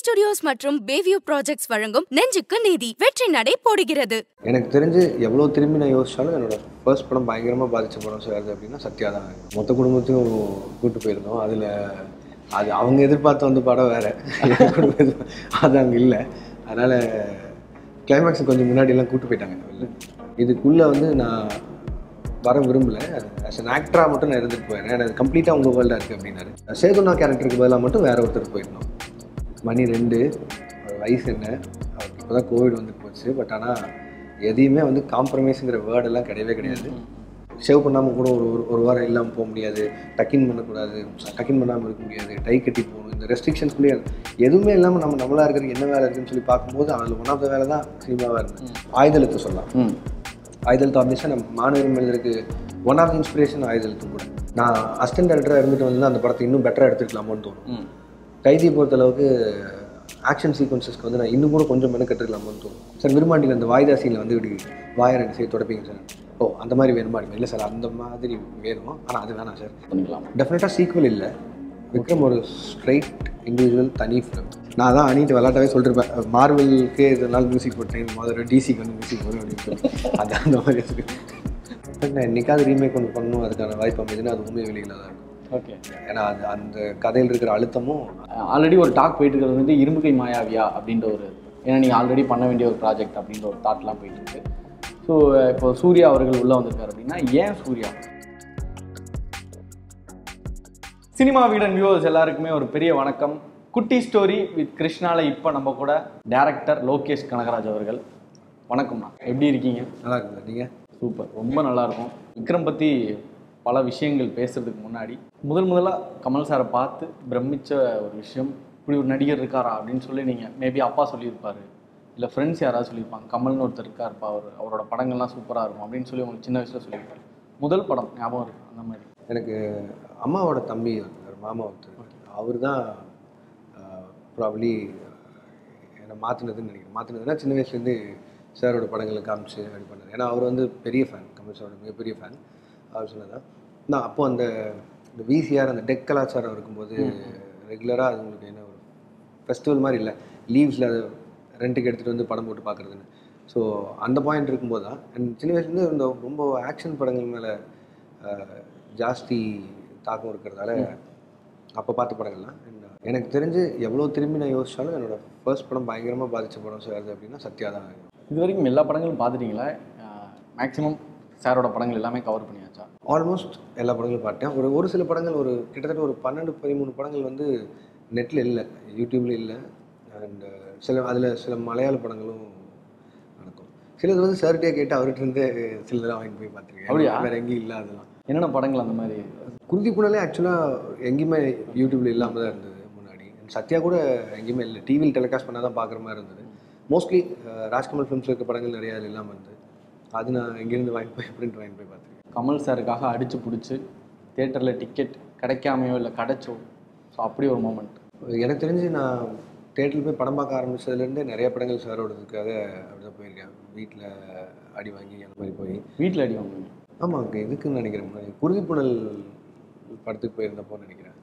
Studios மற்றும் Bayview projects வழங்கும் நெஞ்சுக்கு நீதி வெற்றி நடை போடுகிறது எனக்கு தெரிஞ்சு எவ்வளோ திரும்பி நான் யோசிச்சாலும் என்னோட ஃபர்ஸ்ட் படம் பயங்கரமாக பாதிச்ச படம் சார் அப்படின்னா சத்யா தான் மொத்த குடும்பத்தையும் கூட்டு போயிருந்தோம் அதில் அது அவங்க எதிர்பார்த்து வந்த படம் வேற என் குடும்பம் எதிர்பா- அது அங்கே இல்லை அதனால் கிளைமேக்ஸ் கொஞ்சம் முன்னாடியெல்லாம் கூட்டு போயிட்டாங்க வெளில இதுக்குள்ளே வந்து நான் வர விரும்பல ஆஸ் அன் ஆக்டராக மட்டும் நான் இருந்துட்டு போயிடுறேன் எனக்கு கம்ப்ளீட்டாக உங்கள் வேர்ல்டாக இருக்குது அப்படின்னாரு சேதுனா கேரக்டருக்கு பதிலாக மட்டும் வேற ஒருத்தர் போயிருந்தோம் மணி ரெண்டு அவர் வயசு என்ன அவருக்கு இப்போ தான் கோவிட் வந்துட்டு போச்சு பட் ஆனால் எதையுமே வந்து காம்ப்ரமைஸுங்கிற வேர்டெல்லாம் கிடையவே கிடையாது சேவ் பண்ணாமல் கூட ஒரு ஒரு ஒரு வாரம் இல்லாமல் போக முடியாது டக்கின் பண்ணக்கூடாது டக்கின் பண்ணாமல் இருக்க முடியாது டை கட்டி போகணும் இந்த ரெஸ்ட்ரிக்ஷன்ஸ்குள்ளேயே எதுவுமே இல்லாமல் நம்ம நம்மளா இருக்கிறது என்ன வேலை இருக்குன்னு சொல்லி பார்க்கும்போது அதில் ஒன் ஆஃப் த வேலை தான் சினிமாவாக இருந்தது ஆயுதழுத்து சொல்லலாம் ம் ஆயுதழுத்து ஆப்வியஸாக நம்ம மாணவர் எழுதுறதுக்கு ஒன் ஆஃப் இன்ஸ்பிரேஷன் ஆயுதழுத்தும் கூட நான் அசிஸ்டன்ட் டேரக்டராக இருந்துட்டு வந்து அந்த படத்தை இன்னும் பெட்டராக எடுத்துக்கலாமோன்னு தோணும் ம் கைதியை பொறுத்தளவுக்கு ஆக்ஷன் சீக்வன்சஸ்க்கு வந்து நான் இன்னும் கூட கொஞ்சம் மெனக்கட்டுக்கலாமான்னு தோணும் சார் விரும்பாண்டியில் அந்த வாய்தா சீனில் வந்து இப்படி வாயை ரெண்டு சைடு தொடப்பீங்க சார் ஓ அந்த மாதிரி வேணுமா இல்லை சார் அந்த மாதிரி வேணும் ஆனால் அது வேணாம் சார் பண்ணிக்கலாம் டெஃபினட்டாக சீக்குவல் இல்லை விக்ரம் ஒரு ஸ்ட்ரைட் இண்டிவிஜுவல் தனி ஃபிலிம் நான் தான் அணிட்டு விளாட்டாவே சொல்லிருப்பேன் மார்வெலுக்கு இதனால் மியூசிக் போட்டேன் முதல்ல டிசிக்கு வந்து மியூசிக் வரும் அப்படின்னு சொல்லி அது அந்த மாதிரி இருக்கு பட் நான் என்னைக்காவது ரீமேக் ஒன்று பண்ணணும் அதுக்கான வாய்ப்பு அமைதுன்னா அது உண்மை வெளியில் தான் இருக்கும் ஓகே ஏன்னா அது அந்த கதையில் இருக்கிற அழுத்தமும் ஆல்ரெடி ஒரு டாக் போயிட்டு இருக்கிறது வந்து இரும்புகை மாயாவியா அப்படின்ற ஒரு ஏன்னா நீங்கள் ஆல்ரெடி பண்ண வேண்டிய ஒரு ப்ராஜெக்ட் அப்படின்ற ஒரு தாட்லாம் போயிட்டு இருக்கு ஸோ இப்போ சூர்யா அவர்கள் உள்ளே வந்திருக்காரு அப்படின்னா ஏன் சூர்யா சினிமா வீடன் வியூவர்ஸ் எல்லாருக்குமே ஒரு பெரிய வணக்கம் குட்டி ஸ்டோரி வித் கிருஷ்ணால இப்போ நம்ம கூட டேரக்டர் லோகேஷ் கனகராஜ் அவர்கள் வணக்கம்ண்ணா எப்படி இருக்கீங்க நல்லா இருக்குல்ல நீங்கள் சூப்பர் ரொம்ப நல்லா இருக்கும் விக்ரம் பற்றி பல விஷயங்கள் பேசுறதுக்கு முன்னாடி முதல் முதலாக கமல் சாரை பார்த்து பிரமிச்ச ஒரு விஷயம் இப்படி ஒரு நடிகர் இருக்காரா அப்படின்னு சொல்லி நீங்கள் மேபி அப்பா சொல்லியிருப்பாரு இல்லை ஃப்ரெண்ட்ஸ் யாராவது சொல்லியிருப்பாங்க கமல்னு ஒருத்தர் இருக்காருப்பா அவர் அவரோட படங்கள்லாம் சூப்பராக இருக்கும் அப்படின்னு சொல்லி உங்களுக்கு சின்ன வயசில் சொல்லியிருப்பாரு முதல் படம் ஞாபகம் இருக்கு அந்த மாதிரி எனக்கு அம்மாவோட தம்பி ஒருத்தர் மாமா ஒருத்தர் அவர் தான் ப்ராப்ளி என்னை மாற்றினதுன்னு நினைக்கிறேன் மாற்றினதுன்னா சின்ன வயசுலேருந்து சாரோட படங்களை காமிச்சு அப்படி பண்ணார் ஏன்னா அவர் வந்து பெரிய ஃபேன் கமல் சாரோட மிகப்பெரிய ஃபேன் அவர் சொன்னதான் நான் அப்போ அந்த இந்த விசிஆர் அந்த டெக் கலாச்சாரம் இருக்கும்போது ரெகுலராக அது உங்களுக்கு என்ன ஒரு ஃபெஸ்டிவல் மாதிரி இல்லை லீவ்ஸில் அதை ரெண்ட்டுக்கு எடுத்துகிட்டு வந்து படம் போட்டு பார்க்குறதுன்னு ஸோ அந்த பாயிண்ட் இருக்கும்போது தான் அண்ட் சின்ன வயசுலேருந்து இந்த ரொம்ப ஆக்ஷன் படங்கள் மேலே ஜாஸ்தி தாக்கம் இருக்கிறதால அப்போ பார்த்த படங்கள்லாம் And எனக்கு தெரிஞ்சு எவ்வளோ திரும்பி நான் யோசிச்சாலும் என்னோட ஃபர்ஸ்ட் படம் பயங்கரமாக பாதித்த படம் சார் அப்படின்னா சத்யா தான் இது வரைக்கும் எல்லா படங்களும் பார்த்துட்டீங்களா மேக்ஸிமம் சாரோட படங்கள் எல்லாமே கவர் பண்ணியாச்சா ஆல்மோஸ்ட் எல்லா படங்களும் பார்த்தேன் ஒரு ஒரு சில படங்கள் ஒரு கிட்டத்தட்ட ஒரு பன்னெண்டு பதிமூணு படங்கள் வந்து நெட்டில் இல்லை யூடியூப்ல இல்லை அண்ட் சில அதில் சில மலையாள படங்களும் நடக்கும் சிலது வந்து சார்கிட்டே கேட்டு அவர்கிட்ட இருந்து சிலதெல்லாம் வாங்கிட்டு போய் அப்படியா? பார்த்துருக்கேன் வேறு எங்கேயும் இல்லை அதெல்லாம் என்னென்ன படங்கள் அந்த மாதிரி குருதி புனலே ஆக்சுவலாக எங்கேயுமே யூடியூப்ல இல்லாமல் தான் இருந்தது முன்னாடி சத்யா கூட எங்கேயுமே இல்லை டிவியில் டெலிகாஸ்ட் பண்ணால் தான் பார்க்குற மாதிரி இருந்தது மோஸ்ட்லி ராஜ்கமல் ஃபிலிம்ஸில் இருக்க படங்கள் நிறையா அது இல்லாமல் இருந்தது அது நான் எங்கேருந்து வாங்கி போய் பிரிண்ட் வாங்கி போய் பார்த்துருக்கேன் கமல் சாருக்காக அடிச்சு பிடிச்சி தேட்டரில் டிக்கெட் கிடைக்காமையோ இல்லை கிடைச்சோ ஸோ அப்படி ஒரு மூமெண்ட் எனக்கு தெரிஞ்சு நான் தேட்டரில் போய் படம் பார்க்க ஆரம்பிச்சதுலேருந்தே நிறைய படங்கள் சாரோடதுக்காக அப்படி தான் போயிருக்கேன் வீட்டில் அடி வாங்கி அந்த மாதிரி போய் வீட்டில் அடி வாங்குவீங்க ஆமாம் அங்கே எதுக்குன்னு நினைக்கிறேன் முன்னாடி குருதிப்புணல் படத்துக்கு போயிருந்தப்போ நினைக்கிறேன்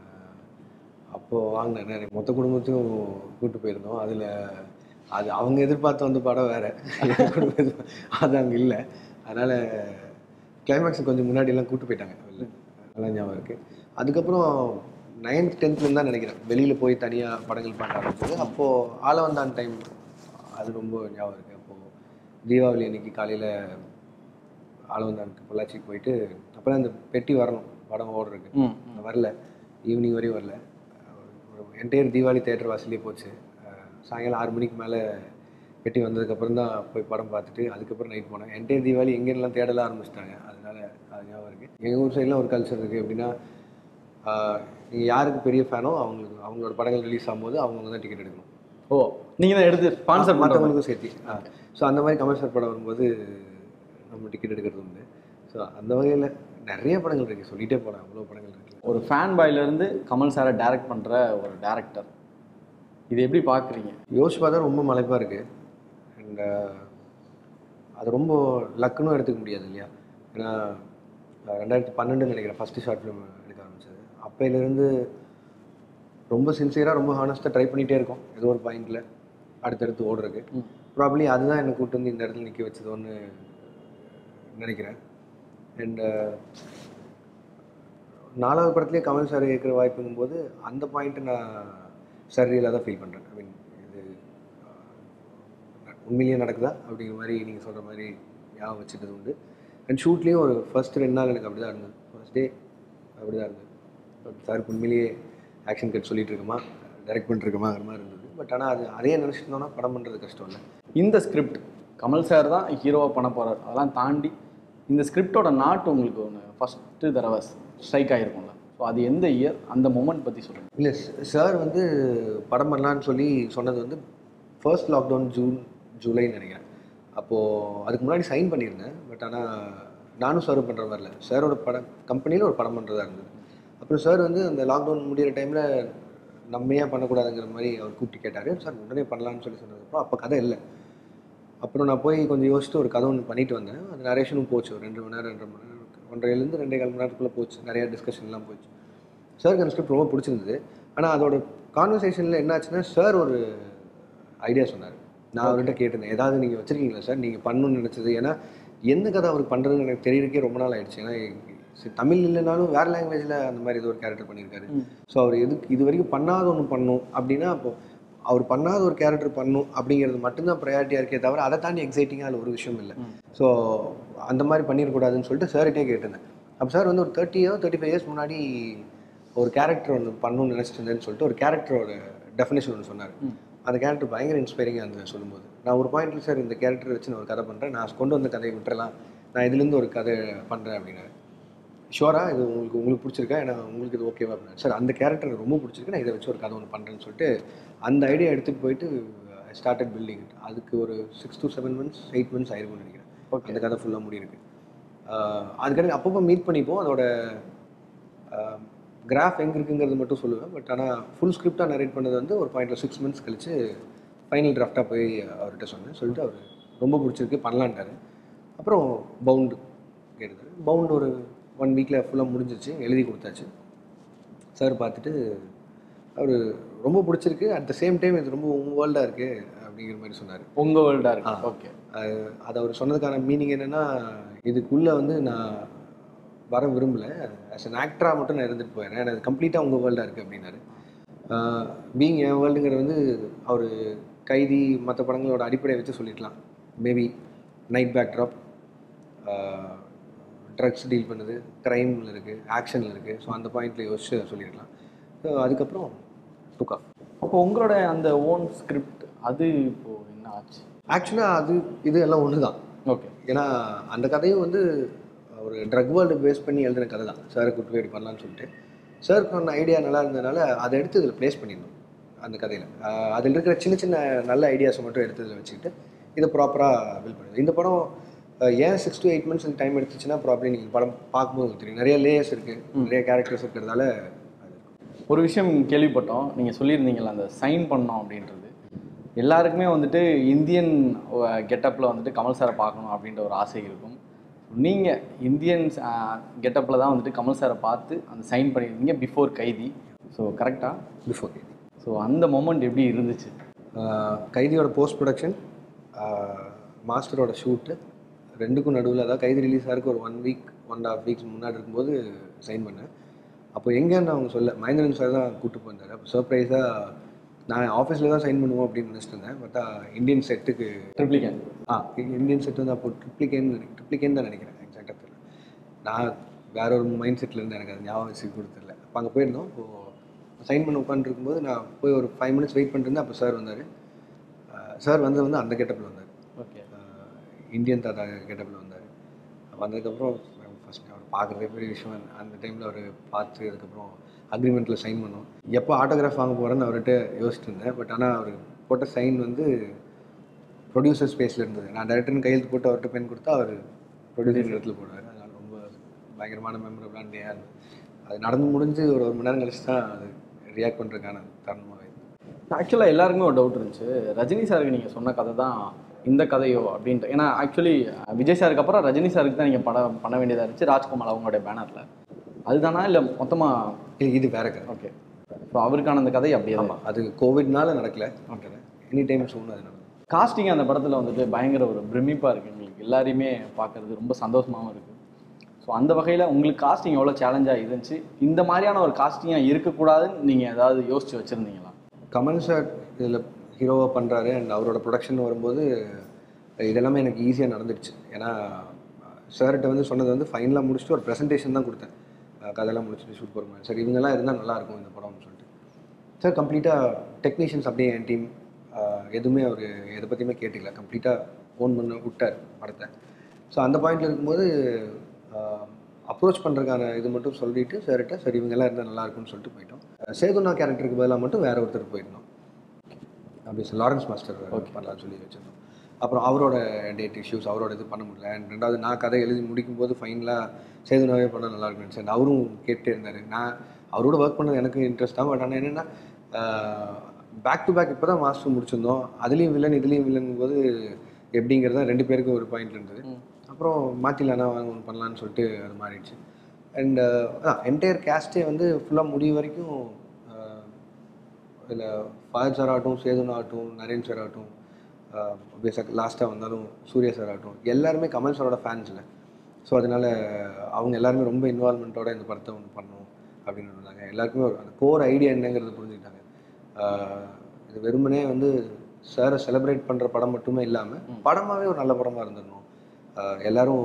அப்போது வாங்கினேன் எனக்கு மொத்த குடும்பத்தையும் கூட்டு போயிருந்தோம் அதில் அது அவங்க எதிர்பார்த்து வந்த படம் வேறு குடும்பம் எதிர்பா- அது அங்கே இல்லை அதனால் கிளைமேக்ஸ் கொஞ்சம் முன்னாடியெல்லாம் கூட்டு போயிட்டாங்க வெளில நல்லா ஞாபகம் இருக்குது அதுக்கப்புறம் நைன்த் டென்த்லேருந்து தான் நினைக்கிறேன் வெளியில் போய் தனியாக படங்கள் பார்க்க ஆரம்பிச்சது அப்போது ஆலவந்தான் டைம் அது ரொம்ப ஞாபகம் இருக்குது அப்போது தீபாவளி அன்னைக்கு காலையில் ஆலவந்தானுக்கு பொள்ளாச்சிக்கு போயிட்டு அப்புறம் அந்த பெட்டி வரணும் படம் ஓடுறதுக்கு ம் வரல ஈவினிங் வரையும் வரல ஒரு என்டையர் தீபாவளி தேட்டர் வாசலே போச்சு அஹ் சாயங்காலம் ஆறு மணிக்கு மேலே பெட்டி வந்ததுக்கப்புறம் தான் போய் படம் பார்த்துட்டு அதுக்கப்புறம் நைட் போனேன் என்டையர் தீபாவளி எங்கெல்லாம் தேடல ஆரம்பிச்சிட்டாங்க அதனால அது ஞாபகம் இருக்குது எங்கள் ஊர் சைட்லாம் ஒரு கல்ச்சர் இருக்குது எப்படின்னா நீங்கள் யாருக்கு பெரிய ஃபேனோ அவங்களுக்கு அவங்களோட படங்கள் ரிலீஸ் ஆகும்போது அவங்க தான் டிக்கெட் எடுக்கணும் ஓ நீங்கள் தான் எடுத்து ஸ்பான்சர் பண்ணுற மற்றவங்களுக்கும் சேர்த்து ஸோ அந்த மாதிரி கமர்ஷியல் படம் வரும்போது நம்ம டிக்கெட் எடுக்கிறது உண்டு ஸோ அந்த வகையில் நிறைய படங்கள் இருக்குது சொல்லிகிட்டே போகலாம் அவ்வளோ படங்கள் இருக்குது ஒரு ஃபேன் பாயிலேருந்து கமல் சாரை டைரக்ட் பண்ணுற ஒரு டேரக்டர் இது எப்படி பார்க்குறீங்க யோசிச்சு பார்த்தா ரொம்ப மலைப்பாக இருக்குது அண்ட் அது ரொம்ப லக்குன்னு எடுத்துக்க முடியாது இல்லையா ஏன்னா அஹ் ரெண்டாயிரத்தி பன்னெண்டுன்னு நினைக்கிறேன் ஃபஸ்ட்டு ஷார்ட் ஃபிலிம் எடுக்க ஆரம்பிச்சது அப்பையிலேருந்து ரொம்ப சின்சியராக ரொம்ப ஹானஸ்ட்டாக ட்ரை பண்ணிகிட்டே இருக்கோம் ஏதோ ஒரு பாயிண்டில் அடுத்தடுத்து ஓடுறதுக்கு ம். ப்ராப்ளி அதுதான் என்னை கூட்டு வந்து இந்த இடத்துல நிற்க வச்சதோன்னு நினைக்கிறேன் அண்ட் நாலாவது படத்துலேயே கமல் சார் இருக்கிற வாய்ப்புங்கும் போது அந்த பாயிண்ட்டை நான் சரியலாக தான் ஃபீல் பண்ணுறேன் ஐ மீன் இது அஹ், உண்மையிலேயே நடக்குதா அப்படிங்கிற மாதிரி நீங்கள் சொல்கிற மாதிரி ஞாபகம் வச்சுட்டது உண்டு அண்ட் ஷூட்லேயும் ஒரு ஃபர்ஸ்ட் ரெண்டு நாள் எனக்கு அப்படி தான் இருந்தது ஃபர்ஸ்ட் டே அப்படி தான் இருந்தது சார் உண்மையிலேயே ஆக்ஷன் கட் சொல்லிட்டு இருக்கோமா டைரக்ட் பண்ணிருக்கோமாங்கிற மாதிரி இருந்தது பட் ஆனால் அது அதே நினச்சிட்டு இருந்தோம்னா படம் பண்ணுறது கஷ்டம் இல்லை இந்த ஸ்கிரிப்ட் கமல் சார் தான் ஹீரோவாக பண்ண போகிறார் அதெல்லாம் தாண்டி இந்த ஸ்கிரிப்டோட நாட்டு உங்களுக்கு ஒன்று ஃபஸ்ட்டு தடவை ஸ்ட்ரைக் ஆகிருக்கும்ல ஸோ அது எந்த இயர் அந்த மொமெண்ட் பற்றி சொல்லுங்கள் இல்லை சார் வந்து படம் பண்ணலான்னு சொல்லி சொன்னது வந்து ஃபர்ஸ்ட் லாக்டவுன் ஜூன் ஜூலைன்னு நினைக்கிறேன் அப்போது அதுக்கு முன்னாடி சைன் பண்ணியிருந்தேன் பட் ஆனால் நானும் சாரும் பண்ணுற மாதிரி இல்லை சாரோட படம் கம்பெனியில் ஒரு படம் பண்ணுறதா இருந்தது அப்புறம் சார் வந்து அந்த லாக்டவுன் முடிகிற டைமில் நம்ம ஏன் பண்ணக்கூடாதுங்கிற மாதிரி அவர் கூப்பிட்டு கேட்டார் சார் உடனே பண்ணலான்னு சொல்லி சொன்னதுக்கப்புறம் அப்போ கதை இல்லை அப்புறம் நான் போய் கொஞ்சம் யோசிச்சுட்டு ஒரு கதை ஒன்று பண்ணிட்டு வந்தேன் அது நரேஷனும் போச்சு ஒரு ரெண்டு மணி நேரம் ரெண்டரை மணி நேரம் ஒன்றரைலேருந்து ரெண்டே கால் மணி நேரத்துக்குள்ளே போச்சு நிறைய டிஸ்கஷன்லாம் போச்சு சாருக்கு அந்த ஸ்கிரிப்ட் ரொம்ப பிடிச்சிருந்தது ஆனால் அதோட கான்வர்சேஷனில் என்னாச்சுன்னா சார் ஒரு ஐடியா சொன்னார் நான் அவர்கிட்ட கேட்டிருந்தேன் ஏதாவது நீங்கள் வச்சுருக்கீங்களா சார் நீங்கள் பண்ணணும்னு நினச்சது ஏன்னா எந்த கதை அவருக்கு பண்ணுறதுன்னு எனக்கு தெரியறதுக்கே ரொம்ப நாள் ஆயிடுச்சு ஏன்னா சரி, தமிழ் இல்லைனாலும் வேறு லாங்குவேஜில் அந்த மாதிரி ஏதோ ஒரு கேரக்டர் பண்ணியிருக்காரு ஸோ அவர் எதுக்கு இது வரைக்கும் பண்ணாத ஒன்று பண்ணும் அப்படின்னா அப்போ அவர் பண்ணாத ஒரு கேரக்டர் பண்ணும் அப்படிங்கிறது மட்டும்தான் ப்ரையாரிட்டியாக இருக்கே தவிர அதை தாண்டி எக்ஸைட்டிங்காக அதில் ஒரு விஷயம் இல்லை ஸோ அந்த மாதிரி பண்ணிடக்கூடாதுன்னு சொல்லிட்டு சார்கிட்டே கேட்டிருந்தேன் அப்போ சார் வந்து ஒரு தேர்ட்டியோ தேர்ட்டி ஃபைவ் இயர்ஸ் முன்னாடி ஒரு கேரக்டர் ஒன்று பண்ணணும்னு நினச்சிட்டு இருந்தேன்னு சொல்லிட்டு ஒரு கேரக்டரோட டெஃபினேஷன் ஒன்று சொன்னார் அந்த கேரக்டர் பயங்கர இன்ஸ்பைரிங்காக இருந்தது சொல்லும்போது நான் ஒரு பாயிண்ட்ல சார் இந்த கேரக்டர் வச்சு நான் ஒரு கதை பண்ணுறேன் நான் கொண்டு வந்த கதையை விட்டுறலாம் நான் இதுலேருந்து ஒரு கதை பண்ணுறேன் அப்படின்னாரு ஷோரா இது உங்களுக்கு உங்களுக்கு பிடிச்சிருக்கா ஏன்னா உங்களுக்கு இது ஓகேவா அப்படின்னா சார் அந்த கேரக்டர் எனக்கு ரொம்ப பிடிச்சிருக்கு நான் இதை வச்சு ஒரு கதை ஒன்று பண்ணுறேன்னு சொல்லிட்டு அந்த ஐடியா எடுத்துகிட்டு போயிட்டு ஸ்டார்டட் பில்டிங் அதுக்கு ஒரு six to seven months eight months ஆயிருக்கும்னு நினைக்கிறேன் Okay. அந்த கதை ஃபுல்லாக முடியிருக்கு அதுக்காக அப்பப்போ மீட் பண்ணிப்போம் அதோட கிராஃப் எங்கே இருக்குங்கிறது மட்டும் சொல்லுவேன் பட் ஆனால் ஃபுல் ஸ்கிரிப்டாக நரேட் பண்ணது வந்து ஒரு பாயிண்ட்ல சிக்ஸ் மந்த்ஸ் கழிச்சு ஃபைனல் டிராஃப்டாக போய் அவர்கிட்ட சொன்னேன் சொல்லிட்டு அவர் ரொம்ப பிடிச்சிருக்கு பண்ணலான்ட்டாரு அப்புறம் பவுண்டு கேட்டார் பவுண்ட் ஒரு ஒன் வீக்கில் ஃபுல்லாக முடிஞ்சிச்சு எழுதி கொடுத்தாச்சு சார் பார்த்துட்டு அவர் ரொம்ப பிடிச்சிருக்கு அட் த சேம் டைம் இது ரொம்ப உங்கள் வேர்ல்டாக இருக்குது அப்படிங்கிற மாதிரி சொன்னார் உங்கள் வேர்ல்டாக இருக்கு ஆ. ஓகே அது அது அவர் சொன்னதுக்கான மீனிங் என்னென்னா இதுக்குள்ளே வந்து நான் வர விரும்பல ஆஸ் அன் ஆக்டராக மட்டும் நான் இருந்துட்டு போயிடுறேன் எனக்கு கம்ப்ளீட்டாக உங்கள் வேர்ல்டாக இருக்குது அப்படின்னாரு பீங் என் வேர்ல்டுங்கிறது வந்து அவர் கைதி மற்ற படங்களோட அடிப்படையை வச்சு சொல்லிக்கலாம் maybe night backdrop drugs deal பண்ணுது க்ரைமில் இருக்குது ஆக்ஷனில் இருக்குது ஸோ அந்த பாயிண்ட்டில் யோசிச்சு சொல்லியிருக்கலாம் ஸோ அதுக்கப்புறம் டுக் ஆஃப் அப்போ உங்களோட அந்த ஓன் ஸ்கிரிப்ட் அது இப்போ என்ன ஆச்சு ஆக்சுவலாக அது இது எல்லாம் ஒன்று தான் ஓகே ஏன்னா அந்த கதையும் வந்து ஒரு ட்ரக் வேர்ல்டு பேஸ் பண்ணி எழுதின கதை தான் சாரை கூட்டு போய் இப்படி பண்ணலான்னு சொல்லிட்டு சார் பண்ண ஐடியா நல்லா இருந்ததுனால அதை எடுத்து இதில் ப்ளேஸ் பண்ணிடணும் அந்த கதையில் அதில் இருக்கிற சின்ன சின்ன நல்ல ஐடியாஸை மட்டும் எடுத்து இதில் வச்சுக்கிட்டு இதை ப்ராப்பராக பில் பண்ணுது இந்த படம் அஹ், ஏன் six to eight months time எடுத்துச்சுன்னா ப்ராப்ளம் நீங்கள் படம் பார்க்கும்போது உங்களுக்கு தெரியும் நிறைய லேயர்ஸ் இருக்குது நிறைய கேரக்டர்ஸ் இருக்கிறதால அது இருக்கும். ஒரு விஷயம் கேள்விப்பட்டோம் நீங்கள் சொல்லியிருந்தீங்கல்ல அந்த சைன் பண்ணோம் அப்படின்றது எல்லாருக்குமே வந்துட்டு இந்தியன் கெட்டப்பில் வந்துட்டு கமல் சாரை பார்க்கணும் அப்படின்ற ஒரு ஆசை இருக்கும் நீங்கள் இந்தியன் கெட்டப்பில் தான் வந்துட்டு கமல் சாரை பார்த்து அந்த சைன் பண்ணியிருந்தீங்க பிஃபோர் கைதி ஸோ கரெக்டாக பிஃபோர் ஸோ அந்த மொமெண்ட் எப்படி இருந்துச்சு ஆஹ் கைதியோட போஸ்ட் ப்ரொடக்ஷன் மாஸ்டரோட ஷூட்டு ரெண்டுக்கும் நடுவில் அதாவது கைதி ரிலீஸ் ஆகிறதுக்கு ஒரு one week one and half weeks முன்னாடி இருக்கும்போது சைன் பண்ணேன் அப்போ எங்கேன்னு அவங்க சொல்ல மகேந்திரன் சார் தான் கூப்பிட்டு போயிருந்தார் அப்போ சர்ப்ரைஸாக நான் ஆஃபீஸில் தான் சைன் பண்ணுவோம் அப்படின்னு நினச்சிட்டு இருந்தேன் பட் இந்தியன் செட்டுக்கு ட்ரிப்ளிகன் ஆ இந்தியன் செட் வந்து அப்போ ட்ரிப்ளிகேன் ட்ரிப்ளிகேன் தான் நினைக்கிறேன் எக்ஸாக்டாக தெரியல நான் வேற ஒரு மைண்ட் செட்டில் இருந்து எனக்கு அது ஞாபகம் வச்சு கொடுத்துருல அப்போ அங்கே போயிருந்தோம் இப்போது சைன் பண்ண உட்காந்துருக்கும்போது நான் போய் ஒரு ஃபைவ் மினிட்ஸ் வெயிட் பண்ணிட்டு அப்போ சார் வந்தார் சார் வந்து வந்து அந்த கெட்டப்பில் வந்தார் ஓகே இந்தியன் தாத்தா கெட்டப்பில் வந்தார் வந்ததுக்கப்புறம் ஃபஸ்ட் அவர் பார்க்குறதே பெரிய விஷயம் அந்த டைமில் அவர் பார்த்து அதுக்கப்புறம் அக்ரிமெண்ட்டில் சைன் பண்ணோம் எப்போ ஆட்டோகிராஃப் வாங்க போகிறேன்னு அவர்கிட்ட யோசிச்சுட்டு இருந்தேன் பட் ஆனால் அவர் போட்ட சைன் வந்து ப்ரொடியூசர் ஸ்பேஸில் இருந்தது நான் டேரக்டர்னு கையெழுத்து போட்டு அவர்கிட்ட பென் கொடுத்தா அவர் ப்ரொடியூசர் இடத்துல போடுவார் அதனால் ரொம்ப பயங்கரமான மெமரபிளான டேயாக இருந்தது அது நடந்து முடிஞ்சு ஒரு ஒரு மணி நேரம் கழிச்சு தான் அது ரியாக்ட் பண்ணுறதுக்கான தருணமாக இருந்தது ஆக்சுவலாக எல்லாருக்குமே ஒரு டவுட் இருந்துச்சு ரஜினி சாருக்கு நீங்கள் சொன்ன கதை தான் இந்த கதையோ அப்படின்ட்டு ஏன்னா ஆக்சுவலி விஜய் சாருக்கு அப்புறம் ரஜினி சாருக்கு தான் நீங்கள் படம் பண்ண வேண்டியதாக இருந்துச்சு ராஜ்குமார் அவங்களுடைய பேனரில் அதுதானா இல்லை மொத்தமாக இது இது வேற கதை ஓகே ஸோ அவருக்கான அந்த கதை அப்படியே தான் ஆமாம் அது கோவிட்னால நடக்கல எனி டைம் சூன் அது நடக்கும் காஸ்டிங் அந்த படத்தில் வந்துட்டு பயங்கர ஒரு பிரமிப்பாக இருக்குது எங்களுக்கு எல்லாரையுமே பார்க்கறது ரொம்ப சந்தோஷமாகவும் இருக்குது ஸோ அந்த வகையில் உங்களுக்கு காஸ்டிங் எவ்வளோ சேலஞ்சாக இருந்துச்சு இந்த மாதிரியான ஒரு காஸ்டிங்காக இருக்கக்கூடாதுன்னு நீங்கள் ஏதாவது யோசிச்சு வச்சுருந்தீங்களா கமல் சார் இதில் ஹீரோவாக பண்ணுறாரு அண்ட் அவரோட ப்ரொடக்ஷன் வரும்போது இதெல்லாமே எனக்கு ஈஸியாக நடந்துடுச்சு ஏன்னா சார்கிட்ட வந்து சொன்னது வந்து ஃபைனலாக முடிச்சுட்டு ஒரு ப்ரெசன்டேஷன் தான் கொடுத்தேன் அஹ் கதையெல்லாம் முடிச்சுட்டு ஷூட் போகிற மாதிரி சரி இவங்கெல்லாம் இருந்தால் நல்லாயிருக்கும் இந்த படம்னு சொல்லிட்டு சார் கம்ப்ளீட்டாக டெக்னீஷியன்ஸ் அப்படியே என் டீம் எதுவுமே அவர் எதை பற்றியுமே கேட்டுக்கல கம்ப்ளீட்டாக ஓன் பண்ண விட்டார் படத்தை ஸோ அந்த பாயிண்டில் இருக்கும்போது அப்ரோச் பண்ணுறதுக்கான இது மட்டும் சொல்லிட்டு சார்கிட்ட சரி இவங்கெல்லாம் இருந்தால் நல்லா இருக்கும்னு சொல்லிட்டு போயிட்டோம் அஹ் சேதுனா கேரக்டருக்கு பதிலாக மட்டும் வேற ஒருத்தர் போயிருந்தோம் அப்படி சார் லாரன்ஸ் மாஸ்டர் பண்ணலாம்னு சொல்லி வச்சிருந்தோம் அப்புறம் அவரோட டேட் இஷ்யூஸ் அவரோட இது பண்ண முடியல அண்ட் ரெண்டாவது நான் கதை எழுதி முடிக்கும் போது ஃபைனலாக சேதுனாவே பண்ணால் நல்லா இருக்குன்னு சார் அவரும் கேட்டே இருந்தார் நான் அவரோட ஒர்க் பண்ணது எனக்கு இன்ட்ரெஸ்ட் தான் பட் ஆனால் என்னென்னா பேக் டு பேக் இப்போ தான் மாஸ்டர் முடிச்சிருந்தோம் அதுலேயும் வில்லன் இதுலேயும் வில்லன் போது எப்படிங்கிறது தான் ரெண்டு பேருக்கும் ஒரு பாயிண்ட் இருந்தது அப்புறம் மாற்றிலானா வாங்க ஒன்று பண்ணலான்னு சொல்லிட்டு அது மாறிடுச்சு அண்ட் என்டையர் கேஸ்டே வந்து ஃபுல்லாக முடிவு வரைக்கும் இதில் ஃபாயர் சார் ஆகட்டும் சேதுன் ஆகட்டும் நரேன் சார் ஆகட்டும் பேசாக் லாஸ்ட்டாக வந்தாலும் சூர்யா சார் ஆகட்டும் எல்லாருமே கமல் சாரோட ஃபேன்ஸில் ஸோ அதனால் அவங்க எல்லாருமே ரொம்ப இன்வால்மெண்ட்டோட இந்த படத்தை ஒன்று பண்ணணும் அப்படின்னு இருந்தாங்க எல்லாருக்குமே ஒரு அந்த கோர் ஐடியா என்னங்கிறத புரிஞ்சுக்கிட்டாங்க ஆஹ் இது வெறுமனே வந்து சாரை செலிப்ரேட் பண்ணுற படம் மட்டுமே இல்லாமல் படமாகவே ஒரு நல்ல படமாக இருந்துடணும் ஆஹ் எல்லாரும்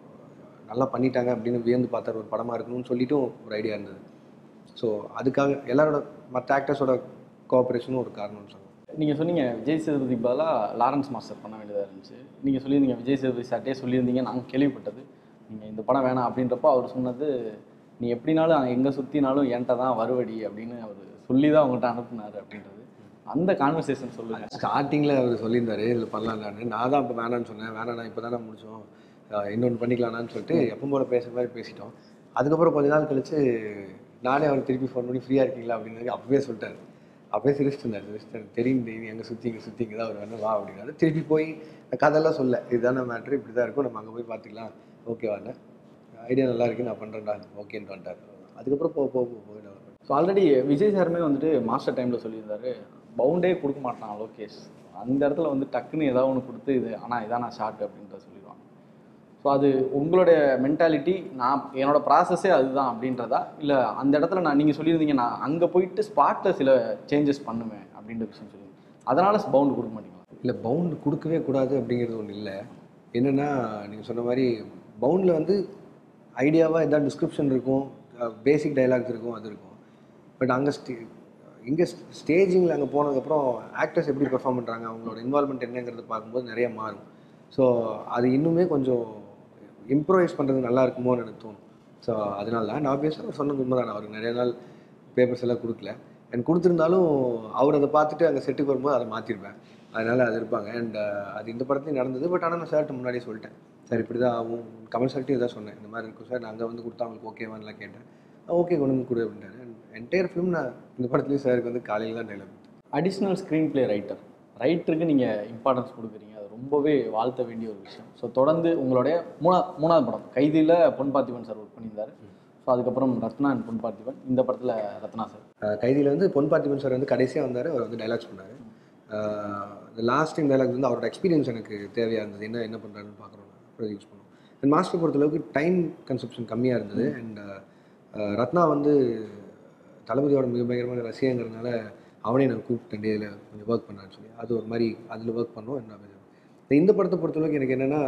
நல்லா பண்ணிட்டாங்க அப்படின்னு வியந்து பார்த்தார் ஒரு படமாக இருக்கணும்னு சொல்லிட்டும் ஒரு ஐடியா இருந்தது ஸோ அதுக்காக எல்லாரோட மற்ற ஆக்டர்ஸோட கோஆப்ரேஷனும் ஒரு காரணம்னு சொல்லுவேன் நீங்கள் சொன்னீங்க விஜய் சேதுபதிக்கு பதிலாக லாரன்ஸ் மாஸ்டர் பண்ண வேண்டியதாக இருந்துச்சு நீங்கள் சொல்லியிருந்தீங்க விஜய் சேதுபதி சார்ட்டே சொல்லியிருந்தீங்க நாங்கள் கேள்விப்பட்டது நீங்கள் இந்த படம் வேணாம் அப்படின்றப்போ அவர் சொன்னது நீ எப்படினாலும் எங்கே சுற்றினாலும் என்கிட்ட தான் வருவடி அப்படின்னு அவர் சொல்லி தான் உங்கள்கிட்ட அனுப்புனாரு அப்படின்றது அந்த கான்வர்சேஷன் சொல்லுங்கள் ஸ்டார்டிங்கில் அவர் சொல்லியிருந்தாரு இதில் பண்ணலாம்னு நான் தான் இப்போ வேணான்னு சொன்னேன் வேணாம் நான் இப்போ தானே முடித்தோம் இன்னொன்று பண்ணிக்கலாம்னு சொல்லிட்டு எப்போ போல பேசுகிற மாதிரி பேசிட்டோம் அதுக்கப்புறம் கொஞ்ச நாள் கழிச்சு நானே அவர் திருப்பி ஃபோன் பண்ணி ஃப்ரீயாக இருக்கீங்களா அப்படின்னு அப்பவே சொல்லிட்டாரு அப்பவே சிரிச்சிட்டு இருந்தார் சிரிச்சிட்டு தெரியும் தெரியும் எங்கே சுற்றி இங்கே சுற்றி இங்கே தான் அவர் வேணும் வா அப்படின்னாரு திருப்பி போய் நான் கதையெல்லாம் சொல்ல இதுதானே மேட்ரு இப்படி தான் இருக்கும் நம்ம அங்கே போய் பார்த்துக்கலாம் ஓகேவாண்ணே ஐடியா நல்லா இருக்கு நான் பண்ணுறேன்டா ஓகேன்ட்டு வந்துட்டார் அதுக்கப்புறம் போ போ போ போய் டெவலப் ஸோ ஆல்ரெடி விஜய் சாருமே வந்துட்டு மாஸ்டர் டைமில் சொல்லியிருந்தாரு பவுண்டே கொடுக்க மாட்டான் லோகேஷ் அந்த இடத்துல வந்து டக்குன்னு ஏதாவது ஒன்று கொடுத்து இது ஆனால் இதான் நான் ஷார்ட் அப்படின்றத சொல்லிடுவாங்க ஸோ அது உங்களுடைய மென்டாலிட்டி நான் என்னோட ப்ராசஸே அதுதான் அப்படின்றதா இல்லை அந்த இடத்துல நான் நீங்கள் சொல்லியிருந்தீங்க நான் அங்கே போயிட்டு ஸ்பாட்டில் சில சேஞ்சஸ் பண்ணுவேன் அப்படின்ற விஷயம் சொல்லுவீங்க அதனால் பவுண்டு கொடுக்க மாட்டீங்களா இல்லை பவுண்ட் கொடுக்கவே கூடாது அப்படிங்கிறது ஒன்று இல்லை என்னென்னா நீங்கள் சொன்ன மாதிரி பவுண்டில் வந்து ஐடியாவாக எதாவது டிஸ்கிரிப்ஷன் இருக்கும் பேசிக் டைலாக்ஸ் இருக்கும் அது இருக்கும் பட் அங்கே ஸ்டே இங்கே ஸ்டேஜிங்கில் அங்கே போனதுக்கப்புறம் ஆக்டர்ஸ் எப்படி பெர்ஃபார்ம் பண்ணுறாங்க அவங்களோட இன்வால்மெண்ட் என்னங்கிறத பார்க்கும்போது நிறைய மாறும் ஸோ அது இன்னுமே கொஞ்சம் இம்ப்ரோவைஸ் பண்ணுறது நல்லா இருக்குமோன்னு எனக்கு தோணும் ஸோ அதனால தான் நான் ஆப்வியஸாக சொன்னது உண்மை தான் அவருக்கு நிறைய நாள் பேப்பர்ஸ் எல்லாம் கொடுக்கல அண்ட் கொடுத்துருந்தாலும் அவர் அதை பார்த்துட்டு அங்கே செட்டுக்கு வரும்போது அதை மாற்றிருப்பேன் அதனால் அது இருப்பாங்க அண்ட் அது இந்த படத்துலையும் நடந்தது பட் ஆனால் நான் சார்கிட்ட முன்னாடியே சொல்லிட்டேன் சார் இப்படி தான் ஆகும் கமல் சார்ட்டையும் இதான் சொன்னேன் இந்த மாதிரி இருக்கும் சார் நான் அங்கே வந்து கொடுத்தா அவங்களுக்கு ஓகேவான்லாம் கேட்டேன் ஓகே கொண்டு வந்து கொடு அப்படின்ட்டாரு என்டையர் ஃபிலிம் நான் இந்த படத்துலேயும் சாருக்கு வந்து காலையில் தான் dialogue additional screenplay writer ரைட்டருக்கு நீங்கள் இம்பார்ட்டன்ஸ் கொடுக்குறீங்க அது ரொம்பவே வாழ்த்த வேண்டிய ஒரு விஷயம் ஸோ தொடர்ந்து உங்களுடைய மூணா மூணாவது படம் கைதியில் பொன் பார்த்திபன் சார் ஒர்க் பண்ணியிருந்தாரு ஸோ அதுக்கப்புறம் ரத்னா அண்ட் பொன் பார்த்திபன் இந்த படத்தில் ரத்னா சார் கைதியில் வந்து பொன் பார்த்திபன் சார் வந்து கடைசியாக வந்தார் அவர் வந்து டைலாக்ஸ் பண்ணார் இந்த லாஸ்ட் டைம் டைலாக்ஸ் வந்து அவரோட எக்ஸ்பீரியன்ஸ் எனக்கு தேவையாக இருந்தது என்ன என்ன பண்ணுறாருன்னு பார்க்குறோம் அப்புறம் யூஸ் பண்ணுவோம் அண்ட் மாஸ்டர் பொறுத்தளவுக்கு டைம் கன்சப்ஷன் கம்மியாக இருந்தது அண்ட் ரத்னா வந்து தளபதியோட மிக பயங்கரமான ரசிகங்கிறதுனால அவனே நான் கூப்பிட்டேன் இதில் கொஞ்சம் ஒர்க் பண்ணான்னு சொல்லி அது ஒரு மாதிரி அதில் ஒர்க் பண்ணோம் என்ன இந்த இந்த படத்தை பொறுத்தளவுக்கு எனக்கு என்னென்னா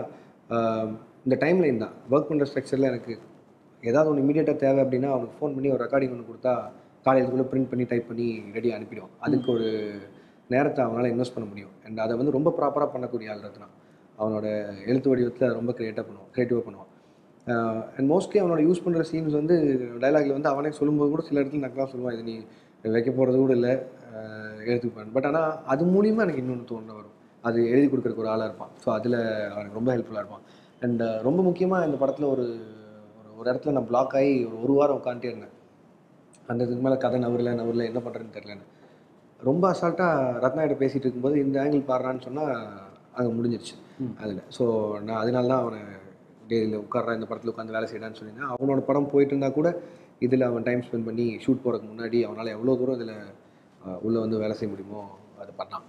இந்த டைம் லைன் தான் ஒர்க் பண்ணுற ஸ்ட்ரக்சரில் எனக்கு ஏதாவது ஒன்று இமீடியட்டாக தேவை அப்படின்னா அவனுக்கு ஃபோன் பண்ணி ஒரு ரெக்கார்டிங் ஒன்று கொடுத்தா காலேஜுக்குள்ளே பிரிண்ட் பண்ணி டைப் பண்ணி ரெடி அனுப்பிடுவோம் அதுக்கு ஒரு நேரத்தை அவனால் இன்வெஸ்ட் பண்ண முடியும் அண்ட் அதை வந்து ரொம்ப ப்ராப்பராக பண்ணக்கூடிய ஆள் ரத்னா அவனோட எழுத்து வடிவத்தில் அதை ரொம்ப க்ரியேட்டாக பண்ணுவான் க்ரியேட்டிவாக பண்ணுவான் அண்ட் மோஸ்ட்லி அவனோட யூஸ் பண்ணுற சீன்ஸ் வந்து டைலாக்ல வந்து அவனே சொல்லும்போது கூட சில இடத்துல நக்கலாக சொல்லுவான் இது நீ வைக்க போகிறது கூட இல்லை எழுத்துப்பான் பட் ஆனால் அது மூலியமாக எனக்கு இன்னொன்று தோணு வரும் அது எழுதி கொடுக்குறக்கு ஒரு ஆளாக இருப்பான் ஸோ அதில் அவனுக்கு ரொம்ப ஹெல்ப்ஃபுல்லாக இருப்பான் அண்ட் ரொம்ப முக்கியமாக இந்த படத்தில் ஒரு ஒரு ஒரு இடத்துல நான் பிளாக் ஆகி ஒரு ஒரு வாரம் உட்காந்துட்டே இருந்தேன் அந்த இதுக்கு மேலே கதை நவரில் நவரில் என்ன பண்ணுறதுன்னு தெரிலன்னு ரொம்ப அசால்ட்டாக ரத்னா கிட்ட பேசிகிட்டு இருக்கும்போது இந்த ஆங்கிள் பாடுறான்னு சொன்னால் அங்கே முடிஞ்சிருச்சு அதில் ஸோ நான் அதனால தான் அவனை டேயில் உட்கார்றா இந்த படத்தில் உட்காந்து வேலை செய்யடான்னு சொல்லியிருந்தேன் அவனோட படம் போயிட்டு இருந்தால் கூட இதில் அவன் டைம் ஸ்பெண்ட் பண்ணி ஷூட் போகிறதுக்கு முன்னாடி அவனால் எவ்வளோ தூரம் இதில் உள்ளே வந்து வேலை செய்ய முடியுமோ அது பண்ணான்